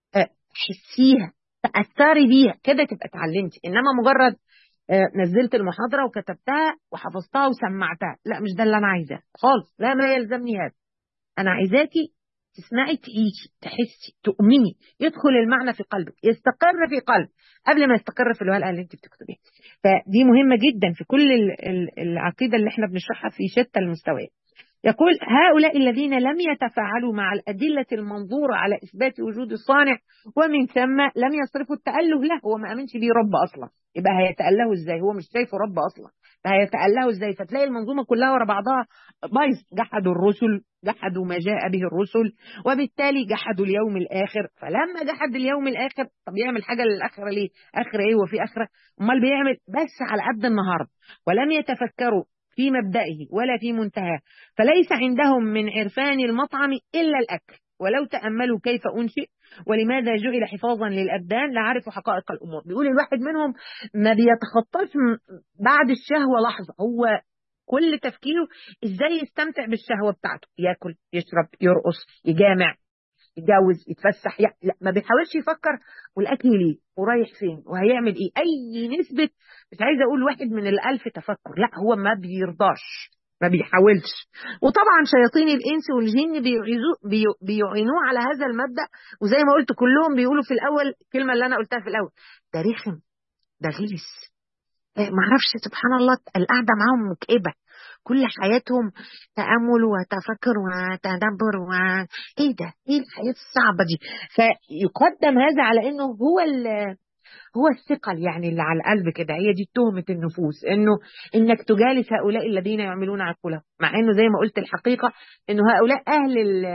حسيها تاثري بيها كده تبقى اتعلمتي انما مجرد نزلت المحاضره وكتبتها وحفظتها وسمعتها لا مش ده اللي انا عايزاه خالص لا ما يلزمني هذا انا عايزاكي تسمعي تعيشي تحسي تؤمني يدخل المعنى في قلبك يستقر في قلب قبل ما يستقر في الورقه اللي انت بتكتبيها فدي مهمه جدا في كل العقيده اللي احنا بنشرحها في شتى المستويات يقول هؤلاء الذين لم يتفاعلوا مع الأدلة المنظورة على إثبات وجود الصانع ومن ثم لم يصرفوا التأله له هو ما أمنش بيه رب أصلا يبقى هيتأله إزاي هو مش شايفه رب أصلا فهيتأله إزاي فتلاقي المنظومة كلها ورا بعضها بايظ جحدوا الرسل جحدوا ما جاء به الرسل وبالتالي جحدوا اليوم الآخر فلما جحد اليوم الآخر طب يعمل حاجة للآخرة ليه آخرة إيه وفي آخرة أمال بيعمل بس على قد النهاردة ولم يتفكروا في مبدئه ولا في منتهاه فليس عندهم من عرفان المطعم إلا الأكل ولو تأملوا كيف أنشئ ولماذا جعل حفاظا للأبدان لعرفوا حقائق الأمور بيقول الواحد منهم ما بيتخطاش بعد الشهوة لحظة هو كل تفكيره ازاي يستمتع بالشهوة بتاعته ياكل يشرب يرقص يجامع يتجوز يتفسح يعني لا ما بيحاولش يفكر والاكل ليه ورايح فين وهيعمل ايه اي نسبه مش عايزه اقول واحد من الالف تفكر لا هو ما بيرضاش ما بيحاولش وطبعا شياطين الانس والجن بيعينوه على هذا المبدا وزي ما قلت كلهم بيقولوا في الاول الكلمه اللي انا قلتها في الاول ده رخم ده غلس ما اعرفش سبحان الله القعده معاهم مكئبه كل حياتهم تأمل وتفكر وتدبر و ايه ده؟ ايه الحياة الصعبة دي؟ فيقدم هذا على انه هو هو الثقل يعني اللي على القلب كده هي دي تهمة النفوس انه انك تجالس هؤلاء الذين يعملون عقولهم مع انه زي ما قلت الحقيقة انه هؤلاء اهل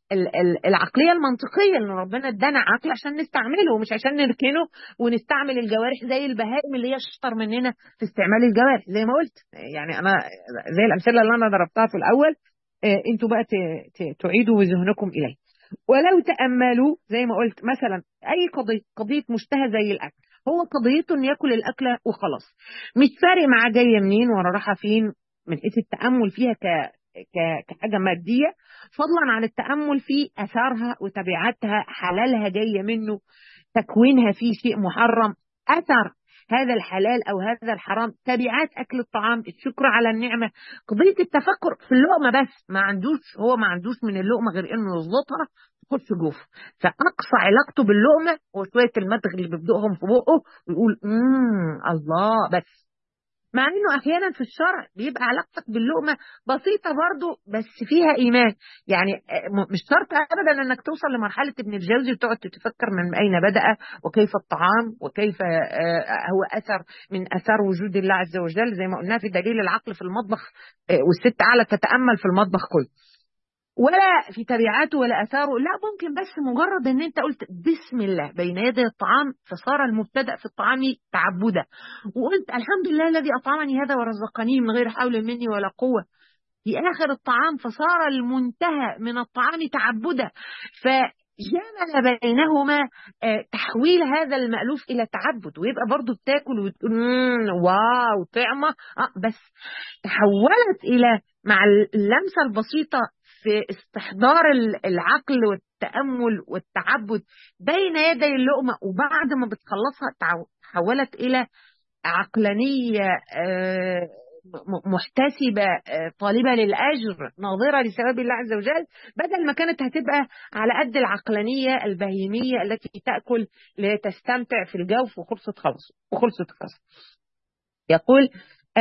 العقليه المنطقيه ان ربنا ادانا عقل عشان نستعمله مش عشان نركنه ونستعمل الجوارح زي البهائم اللي هي اشطر مننا في استعمال الجوارح زي ما قلت يعني انا زي الامثله اللي انا ضربتها في الاول انتوا بقى تعيدوا ذهنكم اليه ولو تاملوا زي ما قلت مثلا اي قضيه قضيه مشتهى زي الاكل هو قضيته انه ياكل الاكله وخلاص مش فارق معاه جايه منين ولا رايحه فين من حيث التامل فيها ك كحاجه ماديه فضلا عن التامل في اثارها وتبعاتها حلالها جايه منه تكوينها في شيء محرم اثر هذا الحلال او هذا الحرام تبعات اكل الطعام الشكر على النعمه قضيه التفكر في اللقمه بس ما عندوش هو ما عندوش من اللقمه غير انه يظبطها تخش جوفه فاقصى علاقته باللقمه هو شويه المدغ اللي بيبدؤهم في بقه ويقول امم الله بس مع انه احيانا في الشرع بيبقى علاقتك باللقمه بسيطه برضه بس فيها ايمان يعني مش شرط ابدا انك توصل لمرحله ابن الجوزي وتقعد تتفكر من اين بدا وكيف الطعام وكيف هو اثر من اثار وجود الله عز وجل زي ما قلنا في دليل العقل في المطبخ والست اعلى تتامل في المطبخ كله ولا في تبعاته ولا اثاره لا ممكن بس مجرد ان انت قلت بسم الله بين يدي الطعام فصار المبتدا في الطعام تعبدا وقلت الحمد لله الذي اطعمني هذا ورزقني من غير حول مني ولا قوه في اخر الطعام فصار المنتهى من الطعام تعبدا فجمل بينهما تحويل هذا المألوف إلى تعبد ويبقى برضه بتاكل وتقول واو طعمة آه بس تحولت إلى مع اللمسة البسيطة في استحضار العقل والتأمل والتعبد بين يدي اللقمة وبعد ما بتخلصها تحولت إلى عقلانية محتسبة طالبة للأجر ناظرة لثواب الله عز وجل بدل ما كانت هتبقى على قد العقلانية البهيمية التي تأكل لتستمتع في الجوف وخلصت خلص وخلصت القصة يقول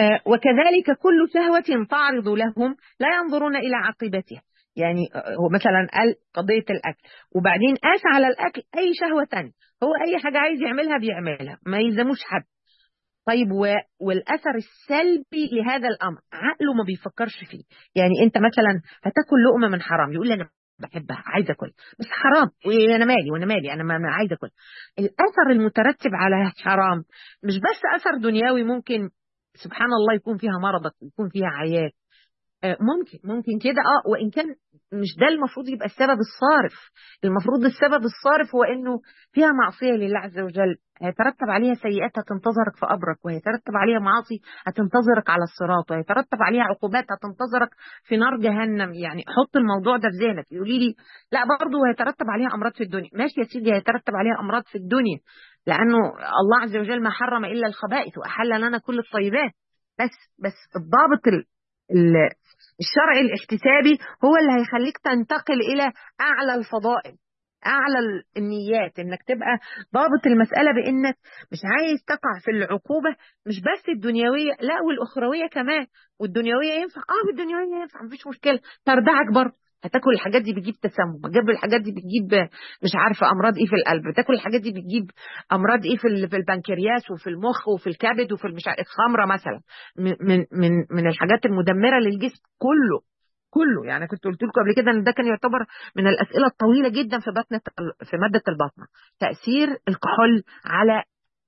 وكذلك كل شهوة تعرض لهم لا ينظرون إلى عاقبتها يعني هو مثلا قال قضية الأكل وبعدين قاس على الأكل أي شهوة تانية هو أي حاجة عايز يعملها بيعملها ما يلزموش حد طيب و... والأثر السلبي لهذا الأمر عقله ما بيفكرش فيه يعني أنت مثلا هتاكل لقمة من حرام يقول لي أنا بحبها عايزه اكل بس حرام وانا مالي وانا مالي انا ما عايزه اكل الاثر المترتب على حرام مش بس اثر دنيوي ممكن سبحان الله يكون فيها مرضك يكون فيها عيات ممكن ممكن كده اه وان كان مش ده المفروض يبقى السبب الصارف المفروض السبب الصارف هو انه فيها معصيه لله عز وجل هيترتب عليها سيئات هتنتظرك في قبرك وهيترتب عليها معاصي هتنتظرك على الصراط وهيترتب عليها عقوبات هتنتظرك في نار جهنم يعني حط الموضوع ده في ذهنك يقولي لي لا برضه هيترتب عليها امراض في الدنيا ماشي يا سيدي هيترتب عليها امراض في الدنيا لانه الله عز وجل ما حرم الا الخبائث واحل لنا كل الطيبات بس بس الضابط ال ال الشرع الاحتسابي هو اللي هيخليك تنتقل الى اعلى الفضائل اعلى النيات انك تبقى ضابط المساله بانك مش عايز تقع في العقوبه مش بس الدنيويه لا والاخرويه كمان والدنيويه ينفع اه الدنيويه ينفع مفيش مشكله تردعك برضه هتاكل الحاجات دي بتجيب تسمم هتجيب الحاجات دي بتجيب مش عارفه امراض ايه في القلب بتاكل الحاجات دي بتجيب امراض ايه في في البنكرياس وفي المخ وفي الكبد وفي المش الخمره مثلا من من من الحاجات المدمره للجسم كله كله يعني كنت قلت لكم قبل كده ان ده كان يعتبر من الاسئله الطويله جدا في بطنه في ماده البطنه تاثير الكحول على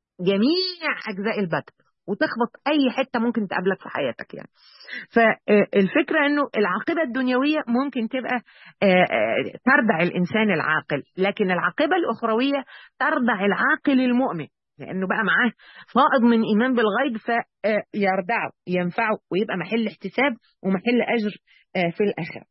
جميع اجزاء البدن وتخبط اي حته ممكن تقابلك في حياتك يعني فالفكره انه العاقبه الدنيويه ممكن تبقى تردع الانسان العاقل لكن العاقبه الاخرويه تردع العاقل المؤمن لانه بقى معاه فائض من ايمان بالغيب فيردعه ينفعه ويبقى محل احتساب ومحل اجر في الاخره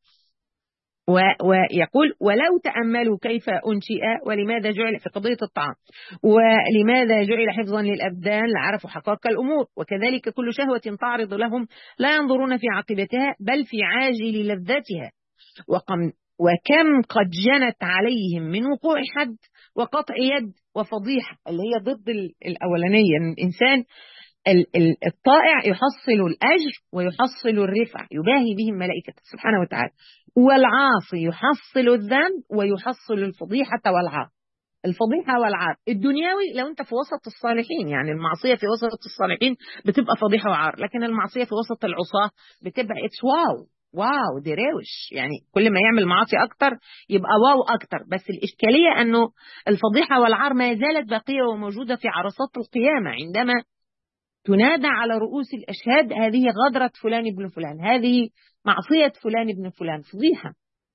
ويقول ولو تأملوا كيف أنشئ ولماذا جعل في قضية الطعام ولماذا جعل حفظا للأبدان لعرفوا حقائق الأمور وكذلك كل شهوة تعرض لهم لا ينظرون في عاقبتها بل في عاجل لذاتها وقم وكم قد جنت عليهم من وقوع حد وقطع يد وفضيحة اللي هي ضد الأولانية الإنسان الطائع يحصل الأجر ويحصل الرفع يباهي به الملائكة سبحانه وتعالى والعاصي يحصل الذنب ويحصل الفضيحة والعار الفضيحة والعار الدنيوي لو انت في وسط الصالحين يعني المعصية في وسط الصالحين بتبقى فضيحة وعار لكن المعصية في وسط العصاة بتبقى اتس واو واو دي روش يعني كل ما يعمل معاصي اكتر يبقى واو اكتر بس الاشكاليه انه الفضيحه والعار ما زالت باقيه وموجوده في عرصات القيامه عندما تنادى على رؤوس الاشهاد هذه غدره فلان ابن فلان هذه معصيه فلان ابن فلان فضيحه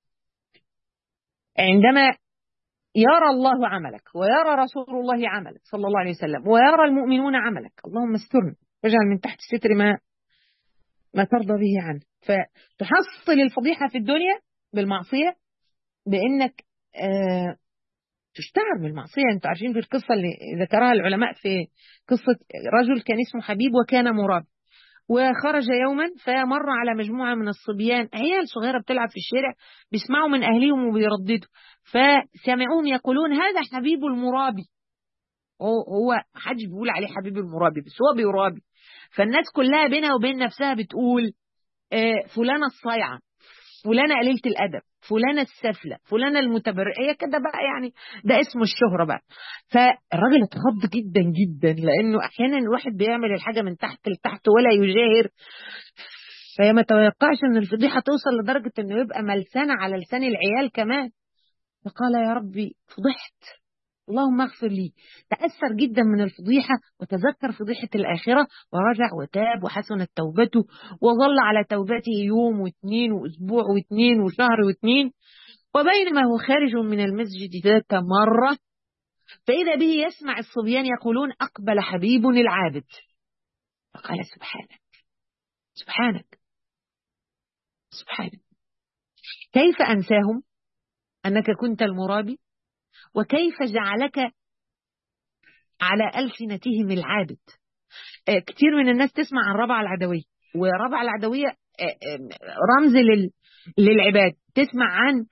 عندما يرى الله عملك ويرى رسول الله عملك صلى الله عليه وسلم ويرى المؤمنون عملك اللهم استرنا واجعل من تحت الستر ما ما ترضى به عنه فتحصل الفضيحة في الدنيا بالمعصية بأنك آه تشتهر بالمعصية انتوا عارفين في القصة اللي ذكرها العلماء في قصة رجل كان اسمه حبيب وكان مراد وخرج يوما فمر على مجموعة من الصبيان عيال صغيرة بتلعب في الشارع بيسمعوا من أهليهم وبيرددوا فسمعوهم يقولون هذا حبيب المرابي هو هو محدش بيقول عليه حبيب المرابي بس هو بيرابي فالناس كلها بينها وبين نفسها بتقول آه فلانة الصايعة فلانة قليلة الأدب فلانة السفلة فلانة المتبرئة كده بقى يعني ده اسم الشهرة بقى فالراجل اتخض جدا جدا لأنه أحيانا الواحد بيعمل الحاجة من تحت لتحت ولا يجاهر فهي ما توقعش ان الفضيحة توصل لدرجة انه يبقى ملسانة على لسان العيال كمان فقال يا ربي فضحت اللهم اغفر لي تأثر جدا من الفضيحة وتذكر فضيحة الآخرة ورجع وتاب وحسنت توبته وظل على توبته يوم واثنين وأسبوع واثنين وشهر واثنين وبينما هو خارج من المسجد ذات مرة فإذا به يسمع الصبيان يقولون أقبل حبيب العابد فقال سبحانك سبحانك سبحانك كيف أنساهم أنك كنت المرابي وكيف جعلك على ألسنتهم العابد كتير من الناس تسمع عن ربع العدوية وربع العدوية رمز لل... للعباد تسمع عن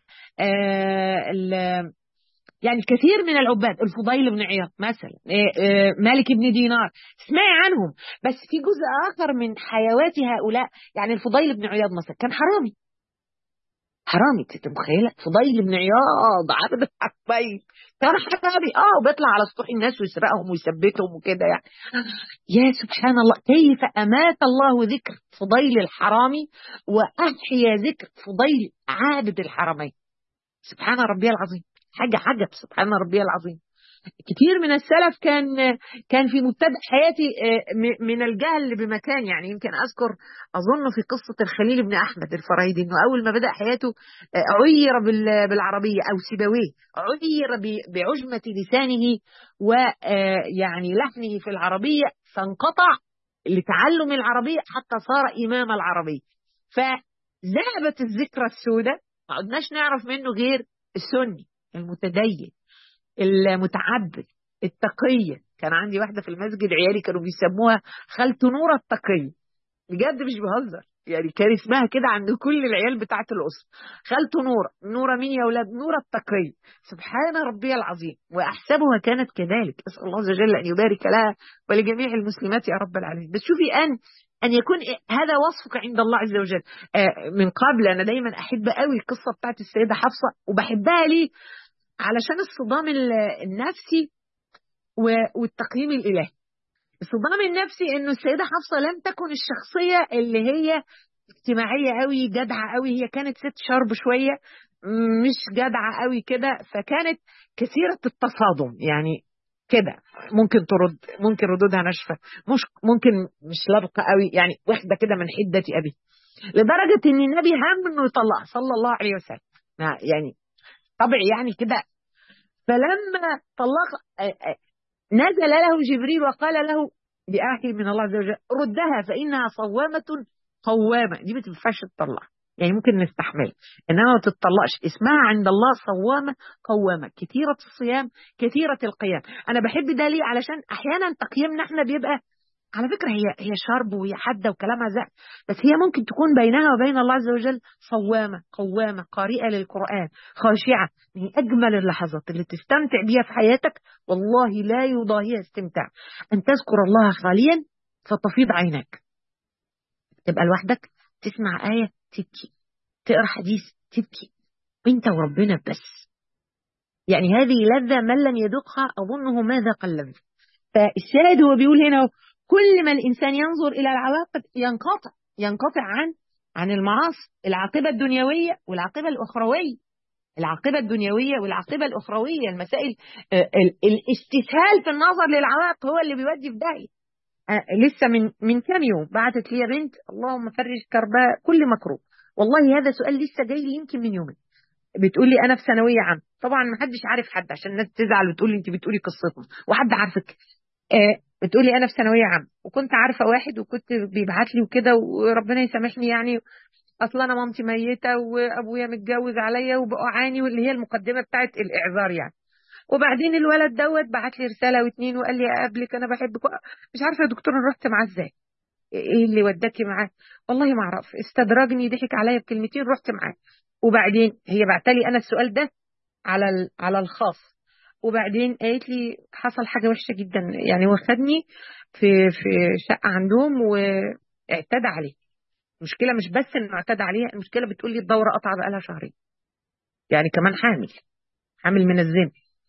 يعني كثير من العباد الفضيل بن عياض مثلا مالك بن دينار اسمعي عنهم بس في جزء آخر من حيوات هؤلاء يعني الفضيل بن عياض مثلا كان حرامي حرامي انت متخيله فضيل بن عياض عبد الحبيب كان حرامي اه وبيطلع على سطوح الناس ويسرقهم ويثبتهم وكده يعني يا سبحان الله كيف امات الله ذكر فضيل الحرامي واحيا ذكر فضيل عابد الحرمين سبحان ربي العظيم حاجه عجب سبحان ربي العظيم كتير من السلف كان كان في مبتدأ حياتي من الجهل بمكان يعني يمكن اذكر اظن في قصه الخليل بن احمد الفرايدي انه اول ما بدا حياته عير بالعربيه او سيبويه عير بعجمه لسانه ويعني لحنه في العربيه فانقطع لتعلم العربيه حتى صار امام العربيه فذهبت الذكرى السوداء ما عدناش نعرف منه غير السني المتدين المتعبد التقية كان عندي واحدة في المسجد عيالي كانوا بيسموها خالته نورة التقية بجد مش بهزر يعني كان اسمها كده عند كل العيال بتاعة الأسرة خالته نورة نورة مين يا أولاد نورة التقية سبحان ربي العظيم وأحسبها كانت كذلك أسأل الله عز وجل أن يبارك لها ولجميع المسلمات يا رب العالمين بس شوفي أن أن يكون هذا وصفك عند الله عز وجل آه من قبل أنا دايما أحب قوي القصة بتاعت السيدة حفصة وبحبها ليه علشان الصدام النفسي والتقييم الإلهي الصدام النفسي انه السيدة حفصة لم تكن الشخصية اللي هي اجتماعية قوي جدعة قوي هي كانت ست شرب شوية مش جدعة قوي كده فكانت كثيرة التصادم يعني كده ممكن ترد ممكن ردودها ناشفة مش ممكن مش لبقة قوي يعني واحدة كده من حدة أبي لدرجة ان النبي هم انه يطلقها صلى الله عليه وسلم يعني طبيعي يعني كده فلما طلق نزل له جبريل وقال له بآخر من الله عز وجل ردها فإنها صوامة قوامة دي ما تنفعش تطلع يعني ممكن نستحمل انما ما تتطلقش اسمها عند الله صوامة قوامة كثيرة الصيام كثيرة القيام انا بحب ده ليه علشان احيانا تقييمنا احنا بيبقى على فكرة هي هي شرب وهي حادة وكلامها زق بس هي ممكن تكون بينها وبين الله عز وجل صوامة قوامة قارئة للقرآن خاشعة من أجمل اللحظات اللي تستمتع بيها في حياتك والله لا يضاهيها استمتاع أن تذكر الله خاليا فتفيض عينك تبقى لوحدك تسمع آية تبكي تقرأ حديث تبكي وانت وربنا بس يعني هذه لذة من لم يذقها أظنه ما ذاق اللذة فالشاهد هو بيقول هنا كل ما الإنسان ينظر إلى العواقب ينقطع ينقطع عن عن المعاصي العاقبة الدنيوية والعاقبة الأخروية العاقبة الدنيوية والعاقبة الأخروية المسائل آه، الاستسهال في النظر للعواقب هو اللي بيودي في داهية آه، لسه من من كام يوم بعتت لي يا بنت اللهم فرج كرباء كل مكروه والله هذا سؤال لسه جاي لي يمكن من يومين بتقول لي انا في ثانويه عامه طبعا ما حدش عارف حد عشان الناس تزعل وتقول لي انت بتقولي قصتنا وحد عارفك آه بتقول لي انا في ثانويه عامه وكنت عارفه واحد وكنت بيبعت لي وكده وربنا يسامحني يعني اصل انا مامتي ميته وابويا متجوز عليا وبأعاني واللي هي المقدمه بتاعت الاعذار يعني وبعدين الولد دوت بعت لي رساله واتنين وقال لي اقابلك انا بحبك مش عارفه يا دكتور انا رحت معاه ازاي ايه اللي وداكي معاه والله ما اعرف استدرجني ضحك عليا بكلمتين رحت معاه وبعدين هي بعتلي انا السؤال ده على على الخاص وبعدين قالت لي حصل حاجه وحشه جدا يعني هو خدني في في شقه عندهم واعتدى عليه المشكله مش بس انه اعتدى عليها المشكله بتقول لي الدوره قطع بقالها شهرين يعني كمان حامل حامل من الزنا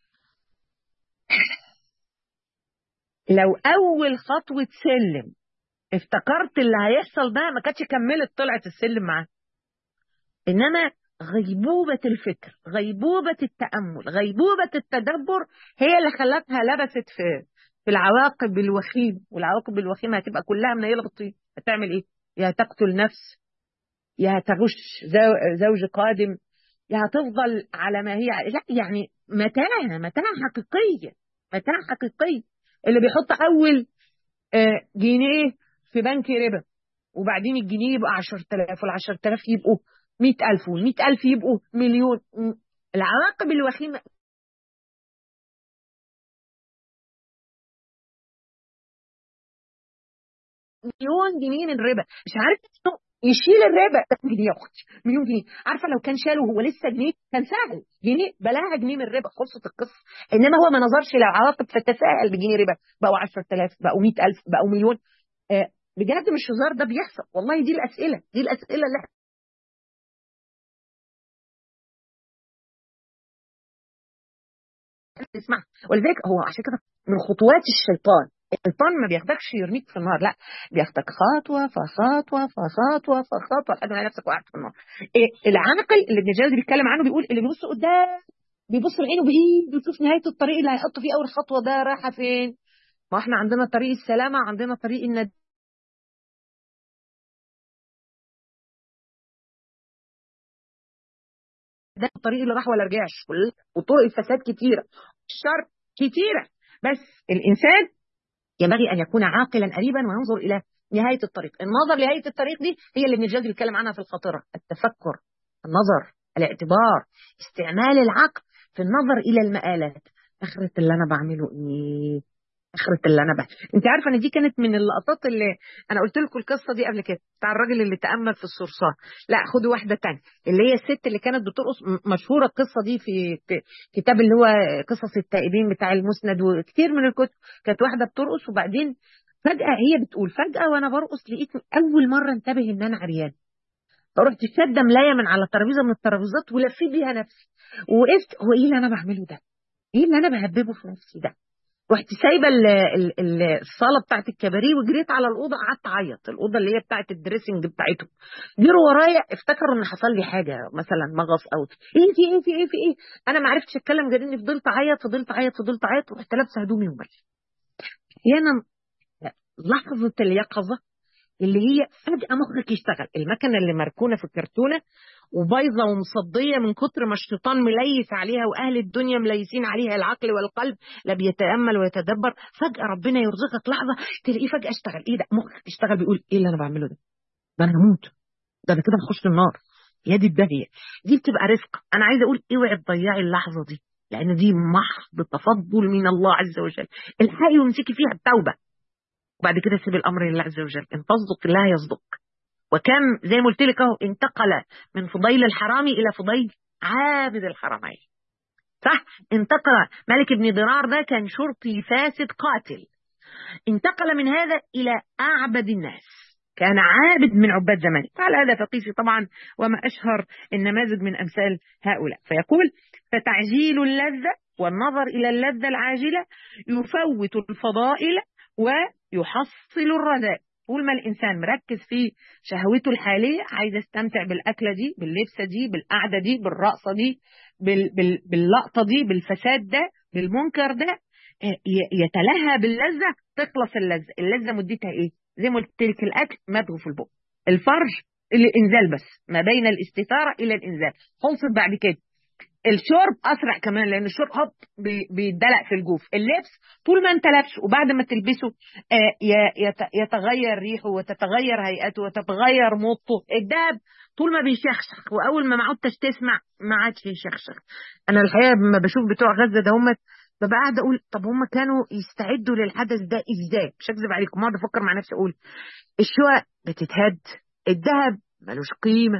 لو اول خطوه سلم افتكرت اللي هيحصل ده ما كانتش كملت طلعت السلم معاه انما غيبوبة الفكر غيبوبة التأمل غيبوبة التدبر هي اللي خلتها لبست في في العواقب الوخيمة والعواقب الوخيمة هتبقى كلها منيلة بالطين هتعمل ايه؟ يا تقتل نفس يا تغش زوج قادم يا هتفضل على ما هي لا يعني متاهة متاهة حقيقية متاهة حقيقية اللي بيحط أول آه، جنيه في بنك ربا وبعدين الجنيه يبقى 10000 وال 10000 يبقوا 100000 وال 100000 يبقوا مليون العواقب الوخيمة مليون جنيه من ربا مش عارف يشيل الربا جنيه يا اختي مليون جنيه عارفه لو كان شاله هو لسه جنيه كان سهل جنيه بلاها جنيه من الربا خلصت القصه انما هو ما نظرش للعواقب فتساءل بجنيه ربا بقوا 10000 بقوا 100000 بقوا مليون آه بجد مش هزار ده بيحصل والله دي الاسئله دي الاسئله اللي احنا تسمعها ولذلك هو عشان كده من خطوات الشيطان الشيطان ما بياخدكش يرميك في النار لا بياخدك خطوه فخطوه فخطوه فخطوه لحد ما نفسك وقعت في النار إيه العاقل اللي ابن جوزي بيتكلم عنه بيقول اللي بيبص قدام بيبص بعينه بايد ويشوف نهايه الطريق اللي هيحط فيه اول خطوه ده رايحه فين ما احنا عندنا طريق السلامه عندنا طريق الند ده الطريق اللي راح ولا رجعش وطرق الفساد كتيره الشر كتيره بس الانسان ينبغي ان يكون عاقلا قريبا وينظر الى نهايه الطريق النظر لنهايه الطريق دي هي اللي ابن الجوزي بيتكلم عنها في الخاطره التفكر النظر الاعتبار استعمال العقل في النظر الى المآلات اخرة اللي انا بعمله ايه اخرة اللي انا بقى انت عارفه ان دي كانت من اللقطات اللي انا قلت لكم القصه دي قبل كده بتاع الراجل اللي تامل في الصرصار لا خدوا واحده تانية اللي هي الست اللي كانت بترقص مشهوره القصه دي في كتاب اللي هو قصص التائبين بتاع المسند وكتير من الكتب كانت واحده بترقص وبعدين فجاه هي بتقول فجاه وانا برقص لقيت اول مره انتبه ان انا عريان فرحت شاده ملايه من على ترابيزه من الترابيزات ولفيت بيها نفسي وقفت هو ايه اللي انا بعمله ده؟ ايه اللي انا بهببه في نفسي ده؟ رحت سايبه الصاله بتاعت الكباريه وجريت على الاوضه قعدت اعيط الاوضه اللي هي بتاعت الدريسنج بتاعتهم جروا ورايا افتكروا ان حصل لي حاجه مثلا مغص او ايه في ايه في ايه في ايه انا ما عرفتش اتكلم غير اني فضلت اعيط فضلت اعيط فضلت اعيط ورحت لابسه هدومي وماشيه احيانا لحظه اليقظه اللي هي فجاه مخك يشتغل المكنه اللي مركونه في الكرتونه وبايظه ومصديه من كتر ما الشيطان مليس عليها واهل الدنيا مليسين عليها العقل والقلب لا بيتامل ويتدبر فجاه ربنا يرزقك لحظه تلاقيه فجاه اشتغل ايه ده مخك اشتغل بيقول ايه اللي انا بعمله ده ده انا هموت ده انا كده هخش النار يا دي الداهيه دي بتبقى رزق انا عايزه اقول اوعي تضيعي اللحظه دي لان دي محض تفضل من الله عز وجل الحقي وامسكي فيها التوبه وبعد كده سيب الامر لله عز وجل ان تصدق الله يصدق وكم زي ما قلت لك اهو انتقل من فضيل الحرامي الى فضيل عابد الحرمين صح انتقل ملك بن ضرار ده كان شرطي فاسد قاتل انتقل من هذا الى اعبد الناس كان عابد من عباد زمانه قال هذا فقيسي طبعا وما أشهر النماذج من أمثال هؤلاء فيقول فتعجيل اللذة والنظر إلى اللذة العاجلة يفوت الفضائل ويحصل الرذائل طول ما الانسان مركز في شهوته الحاليه عايز يستمتع بالاكله دي باللبسه دي بالقعده دي بالرقصه دي بال بال باللقطه دي بالفساد ده بالمنكر ده يتلهى باللذه تخلص اللذه اللذه مدتها ايه زي ما قلت لك الاكل مدغ في البق الفرج الانزال بس ما بين الاستثاره الى الانزال خلصت بعد كده الشرب اسرع كمان لان الشرب هوب بيدلق في الجوف اللبس طول ما انت لابسه وبعد ما تلبسه يتغير ريحه وتتغير هيئته وتتغير موضته الدهب طول ما بيشخشخ واول ما ما عدتش تسمع ما عادش يشخشخ انا الحقيقه لما بشوف بتوع غزه ده هم ببقى قاعده اقول طب هم كانوا يستعدوا للحدث ده ازاي مش هكذب عليكم اقعد افكر مع نفسي اقول الشقق بتتهد الذهب ملوش قيمه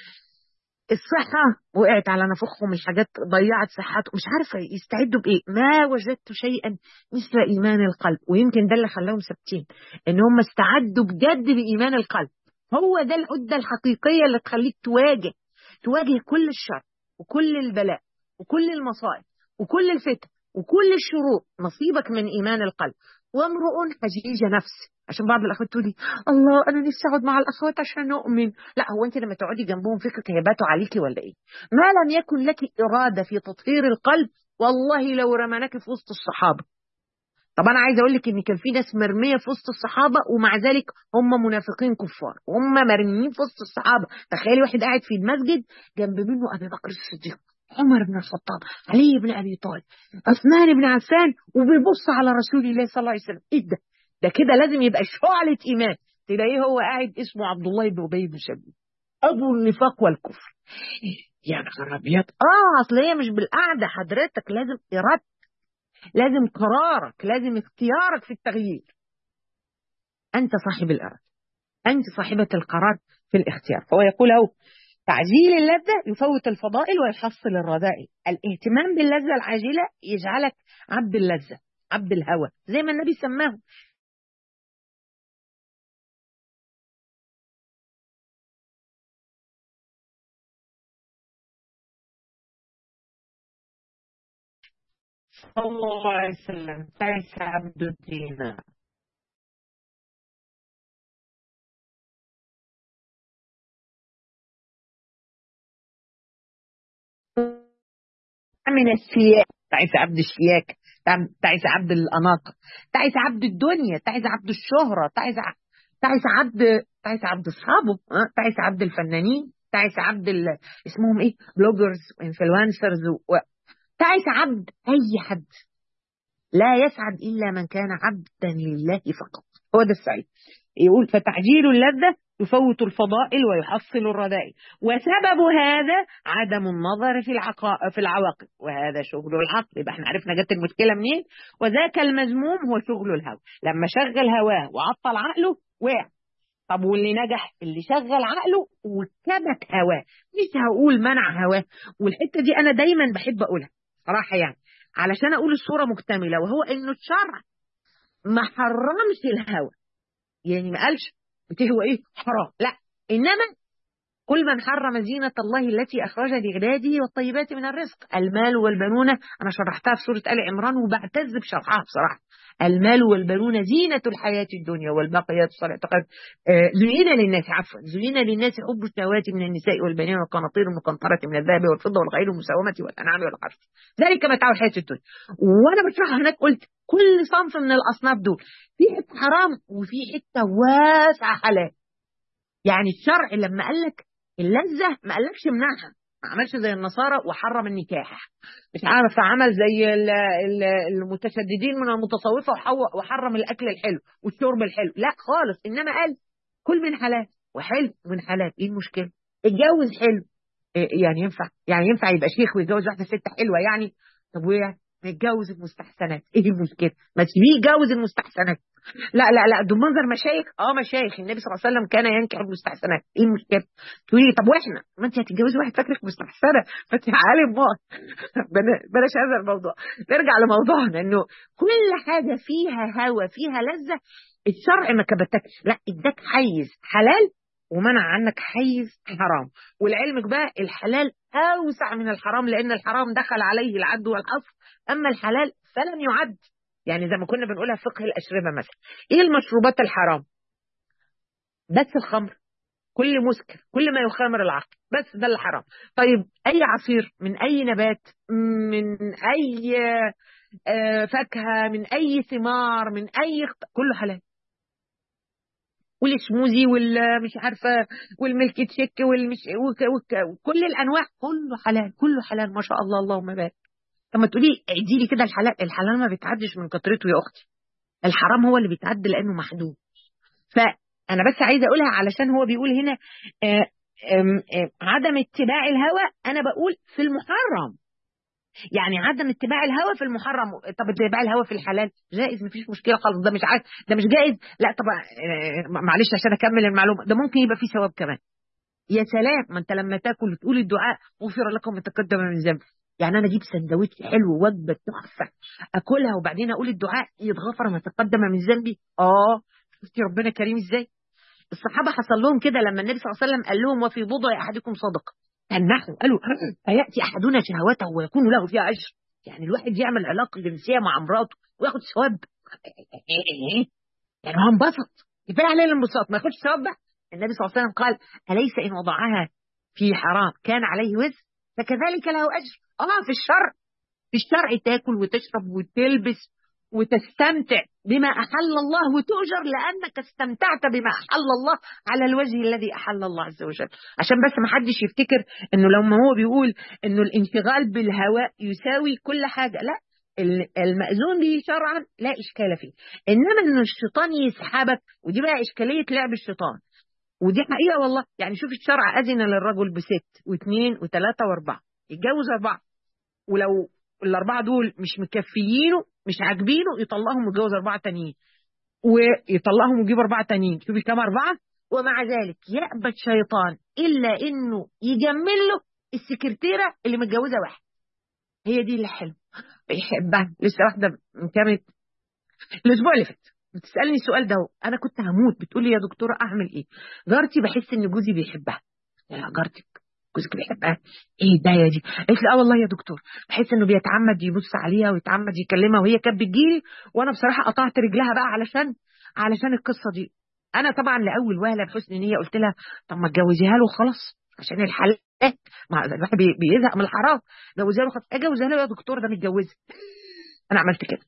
الصحة وقعت على نفخهم الحاجات ضيعت صحتهم مش عارفة يستعدوا بإيه ما وجدت شيئا مثل إيمان القلب ويمكن ده اللي خلاهم ثابتين إن هم استعدوا بجد بإيمان القلب هو ده العدة الحقيقية اللي تخليك تواجه تواجه كل الشر وكل البلاء وكل المصائب وكل الفتن وكل الشرور نصيبك من إيمان القلب وامرؤ حجيج نفس عشان بعض الاخوات تقول لي الله انا نفسي اقعد مع الاخوات عشان اؤمن لا هو انت لما تقعدي جنبهم فكرك هيباتوا عليكي ولا ايه ما لم يكن لك اراده في تطهير القلب والله لو رماناك في وسط الصحابه طب انا عايزه اقول لك ان كان في ناس مرميه في وسط الصحابه ومع ذلك هم منافقين كفار وهم مرميين في وسط الصحابه تخيلي واحد قاعد في المسجد جنب منه ابي بكر الصديق عمر بن الخطاب علي بن ابي طالب عثمان بن عفان وبيبص على رسول الله صلى الله عليه وسلم ايه ده ده كده لازم يبقى شعلة إيمان تلاقيه هو قاعد اسمه عبد الله بن أبي بن سلول أبو النفاق والكفر يا نهار أبيض آه أصل هي مش بالقعدة حضرتك لازم إرادتك لازم قرارك لازم اختيارك في التغيير أنت صاحب الإرادة أنت صاحبة القرار في الاختيار فهو يقول أهو تعجيل اللذة يفوت الفضائل ويحصل الرذائل الاهتمام باللذة العاجلة يجعلك عبد اللذة عبد الهوى زي ما النبي سماه صلى الله عليه وسلم تعس عبد الدينار من السياق تعيس عبد الشياك تعيس عبد الأناقة تعيس عبد الدنيا تعيس عبد الشهرة تعيس تعيس عبد تعيس عبد أصحابه تعيس عبد الفنانين تعيس عبد ال... اسمهم ايه بلوجرز وانفلونسرز و... تعيس عبد أي حد لا يسعد إلا من كان عبدا لله فقط هو ده السعيد يقول فتعجيل اللذة يفوت الفضائل ويحصل الرذائل وسبب هذا عدم النظر في العقا... في العواقب وهذا شغل العقل يبقى احنا عرفنا جت المشكله منين وذاك المذموم هو شغل الهوى لما شغل هواه وعطل عقله وقع طب واللي نجح اللي شغل عقله وكبت هواه مش هقول منع هواه والحته دي انا دايما بحب اقولها صراحه يعني علشان اقول الصوره مكتمله وهو انه الشرع ما حرمش الهوى يعني ما قالش بتهوى ايه حرام لا انما كل من حرم زينة الله التي أخرج لعباده والطيبات من الرزق المال والبنون أنا شرحتها في سورة آل عمران وبعتز بشرحها بصراحة المال والبنون زينة الحياة الدنيا والباقيات الصالحات آه زين للناس عفوا زين للناس حب الشهوات من النساء والبنين والقناطير المقنطرة من الذهب والفضة والخيل المساومة والأنعام والحرث ذلك متاع الحياة الدنيا وأنا بشرحها هناك قلت كل صنف من الأصناف دول في حتة حرام وفي حتة واسعة حلال يعني الشرع لما قال لك اللذة ما قالكش امنعها ما عملش زي النصارى وحرم النكاح مش عارف عمل زي المتشددين من المتصوفة وحرم الأكل الحلو والشرب الحلو لا خالص إنما قال كل من حلال وحلو من حلال إيه المشكلة اتجوز حلو إيه يعني ينفع يعني ينفع يبقى شيخ ويتجوز واحدة ست حلوة يعني طب ويا نتجوز المستحسنات ايه المشكله ما تسيبيه يتجوز المستحسنات لا لا لا دول منظر مشايخ اه مشايخ النبي صلى الله عليه وسلم كان ينكح المستحسنات ايه المشكله تقولي طب واحنا ما انت هتتجوزي واحد فاكرك مستحسنه فانت عالم ما بلاش هذا الموضوع نرجع لموضوعنا انه كل حاجه فيها هوى فيها لذه الشرع ما كبتكش لا اداك حيز حلال ومنع عنك حيز حرام ولعلمك بقى الحلال أوسع من الحرام لأن الحرام دخل عليه العد والحصر أما الحلال فلم يعد يعني زي ما كنا بنقولها في فقه الأشربة مثلا إيه المشروبات الحرام بس الخمر كل مسكر كل ما يخامر العقل بس ده اللي حرام طيب اي عصير من اي نبات من اي آه، فاكهه من اي ثمار من اي كله حلال والسموزي والمش عارفه والميلك تشيك والمش وكل الانواع كله حلال كله حلال ما شاء الله اللهم بارك لما تقولي اعدي لي كده الحلال الحلال ما بيتعدش من كترته يا اختي الحرام هو اللي بيتعد لانه محدود فانا بس عايزه اقولها علشان هو بيقول هنا آه، عدم اتباع الهوى انا بقول في المحرم يعني عدم اتباع الهوى في المحرم طب اتباع الهوى في الحلال جائز مفيش مشكله خالص ده مش عايز ده مش جائز لا طب آه، معلش عشان اكمل المعلومه ده ممكن يبقى فيه ثواب كمان يا سلام ما انت لما تاكل وتقول الدعاء غفر لكم ما تقدم من ذنب يعني انا اجيب سندوتش حلو وجبه تحفه اكلها وبعدين اقول الدعاء يتغفر ما تقدم من ذنبي اه شفتي ربنا كريم ازاي الصحابه حصل لهم كده لما النبي صلى الله عليه وسلم قال لهم وفي بضع احدكم صدقه تنحوا قالوا فياتي احدنا شهوته ويكون له فيها اجر يعني الواحد يعمل علاقه جنسيه مع مراته وياخد ثواب يعني هو انبسط كفايه عليه الانبساط ما ياخدش ثواب بقى النبي صلى الله عليه وسلم قال اليس ان وضعها في حرام كان عليه وزر فكذلك له اجر اه في الشرع في الشرع تاكل وتشرب وتلبس وتستمتع بما أحل الله وتؤجر لأنك استمتعت بما أحل الله على الوجه الذي أحل الله عز وجل عشان بس ما حدش يفتكر أنه لما هو بيقول أنه الانشغال بالهواء يساوي كل حاجة لا المأذون به شرعا لا إشكال فيه إنما أن الشيطان يسحبك ودي بقى إشكالية لعب الشيطان ودي حقيقة والله يعني شوف الشرع أذن للرجل بست واثنين وثلاثة وأربعة يتجوز أربعة ولو الأربعة دول مش مكفيينه مش عاجبينه يطلقهم ويتجوز أربعة تانيين ويطلقهم ويجيب أربعة تانيين شوفي كام أربعة ومع ذلك يأبى الشيطان إلا إنه يجمل له السكرتيرة اللي متجوزة واحد هي دي اللي حلو بيحبها لسه واحدة من كام الأسبوع اللي فات بتسألني السؤال ده أنا كنت هموت بتقول لي يا دكتورة أعمل إيه؟ جارتي بحس إن جوزي بيحبها يا جارتك جوزك بيحبها ايه ده يا دي قالت لي اه والله يا دكتور بحس انه بيتعمد يبص عليها ويتعمد يكلمها وهي كانت بتجيلي وانا بصراحه قطعت رجلها بقى علشان علشان القصه دي انا طبعا لاول وهله بحسن نيه قلت لها طب ما تجوزيها له خلاص عشان الحلال ما الواحد بيزهق من الحرام جوزيها له خلاص اجوزها له يا دكتور ده متجوزه انا عملت كده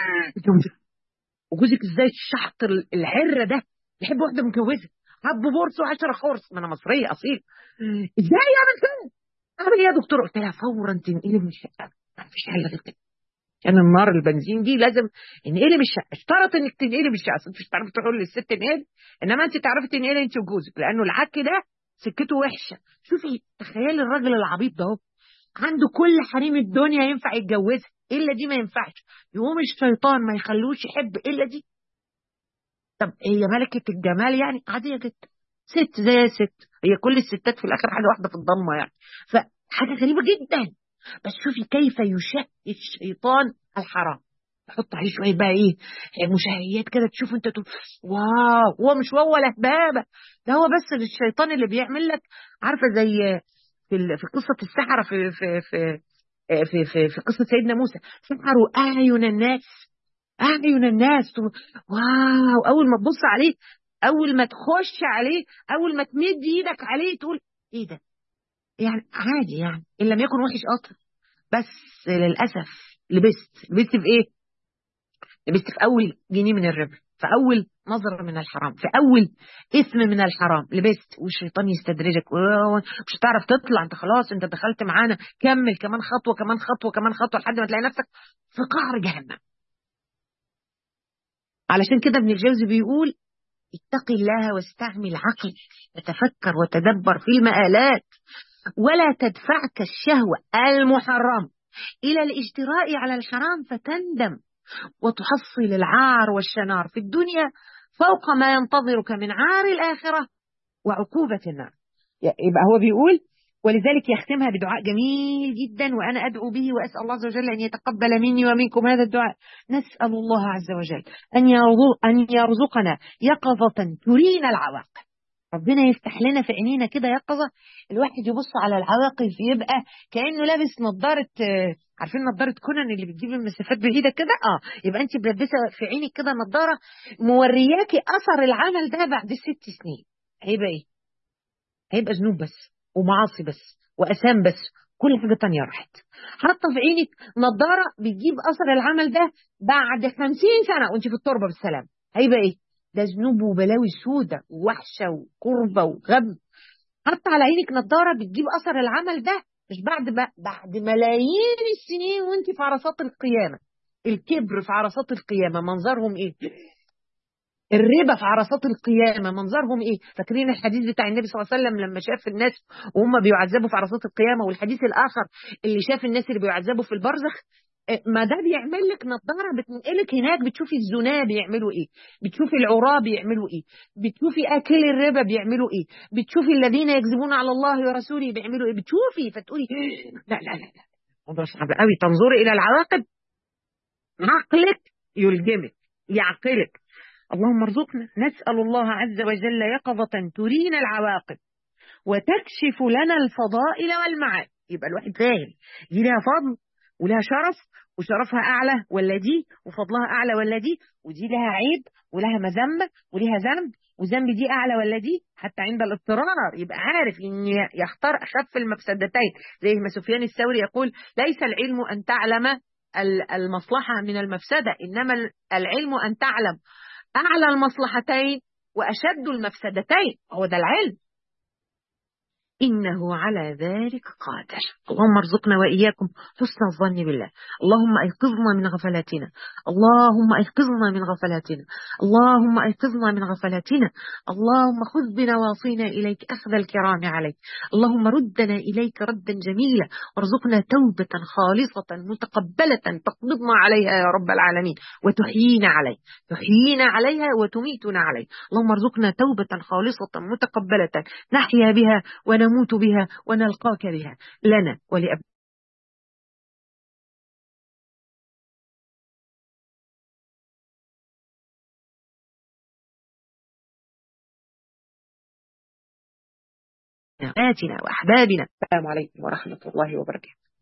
وجوزك ازاي الشحط العره ده يحب واحده متجوزه حب بورس وعشرة خرص ما انا مصريه اصيل ازاي يعمل كده؟ اعمل ايه يا دكتور؟ قلت لها فورا تنقلي من الشقه ما فيش حاجه غير كده عشان النار البنزين دي لازم انقلي من الشقه اشترط انك تنقلي من الشقه مش تعرفي تقول للست انقلي انما انت تعرفي تنقلي انت وجوزك لانه العك ده سكته وحشه شوفي تخيلي الراجل العبيط ده اهو عنده كل حريم الدنيا ينفع يتجوزها الا دي ما ينفعش يقوم الشيطان ما يخلوش يحب الا دي طب هي ملكة الجمال يعني عادية جدا ست زي ست هي كل الستات في الآخر حاجة واحدة في الضمة يعني فحاجة غريبة جدا بس شوفي كيف يشهي الشيطان الحرام يحط عليه شويه بقى ايه مشاهيات كده تشوف انت تقول واو هو مش هو ولا هبابه ده هو بس الشيطان اللي بيعمل لك عارفه زي في في قصه السحره في في في في في, في قصه سيدنا موسى سحروا اعين الناس أعين الناس واو أول ما تبص عليه أول ما تخش عليه أول ما تمد إيدك عليه تقول إيه ده يعني عادي يعني إن لم يكن وحش أصلا بس للأسف لبست لبست في إيه لبست في أول جنيه من الربا في أول نظرة من الحرام في أول اسم من الحرام لبست والشيطان يستدرجك مش هتعرف تطلع أنت خلاص أنت دخلت معانا كمل كمان خطوة كمان خطوة كمان خطوة لحد ما تلاقي نفسك في قعر جهنم علشان كده ابن الجوزي بيقول اتق الله واستعمل عقل تتفكر وتدبر في المآلات ولا تدفعك الشهوة المحرم إلى الاجتراء على الحرام فتندم وتحصل العار والشنار في الدنيا فوق ما ينتظرك من عار الآخرة وعقوبة النار يبقى هو بيقول ولذلك يختمها بدعاء جميل جدا وأنا أدعو به وأسأل الله عز وجل أن يتقبل مني ومنكم هذا الدعاء نسأل الله عز وجل أن يرزقنا يقظة ترينا العواقب ربنا يفتح لنا في عينينا كده يقظة الواحد يبص على العواقب يبقى كأنه لابس نظارة عارفين نضاره كونان اللي بتجيب المسافات بعيده كده اه يبقى انت ملبسه في عينك كده نضاره مورياكي اثر العمل ده بعد ست سنين هيبقى ايه هيبقى ذنوب بس ومعاصي بس واثام بس كل حاجه تانية راحت حاطه في عينك نضاره بتجيب اثر العمل ده بعد خمسين سنه وانت في التربه بالسلام هيبقى ايه ده ذنوب وبلاوي سودة ووحشه وكربه وغم حاطه على عينك نضاره بتجيب اثر العمل ده مش بعد بقى بعد ملايين السنين وانت في عرصات القيامه الكبر في عرصات القيامه منظرهم ايه الربا في عرصات القيامة منظرهم ايه فاكرين الحديث بتاع النبي صلى الله عليه وسلم لما شاف الناس وهم بيعذبوا في عرصات القيامة والحديث الآخر اللي شاف الناس اللي بيعذبوا في البرزخ ما ده بيعمل لك نظارة بتنقلك هناك بتشوفي الزنا بيعملوا ايه بتشوفي العراة بيعملوا ايه بتشوفي أكل الربا بيعملوا ايه بتشوفي الذين يكذبون على الله ورسوله بيعملوا ايه بتشوفي فتقولي لا لا لا لا موضوع صعب قوي تنظري إلى العواقب عقلك يلجمك يعقلك اللهم ارزقنا نسأل الله عز وجل يقظة ترينا العواقب وتكشف لنا الفضائل والمعاد يبقى الواحد فاهم دي لها فضل ولها شرف وشرفها أعلى ولا دي وفضلها أعلى ولا دي ودي لها عيب ولها مذمة ولها ذنب وذنب دي أعلى ولا دي حتى عند الاضطرار يبقى عارف إن يختار أخف المفسدتين زي ما سفيان الثوري يقول ليس العلم أن تعلم المصلحة من المفسدة إنما العلم أن تعلم أعلى المصلحتين وأشد المفسدتين هو ده العلم إنه على ذلك قادر اللهم ارزقنا وإياكم حسن الظن بالله اللهم أيقظنا من غفلاتنا اللهم أيقظنا من غفلاتنا اللهم أيقظنا من غفلاتنا اللهم خذ بنواصينا إليك أخذ الكرام عليك اللهم ردنا إليك ردا جميلا وارزقنا توبة خالصة متقبلة تقبضنا عليها يا رب العالمين وتحيينا عليه تحيينا عليها وتميتنا عليه اللهم ارزقنا توبة خالصة متقبلة نحيا بها ونموت نموت بها ونلقاك بها لنا ولأب آتنا وأحبابنا السلام عليكم ورحمة الله وبركاته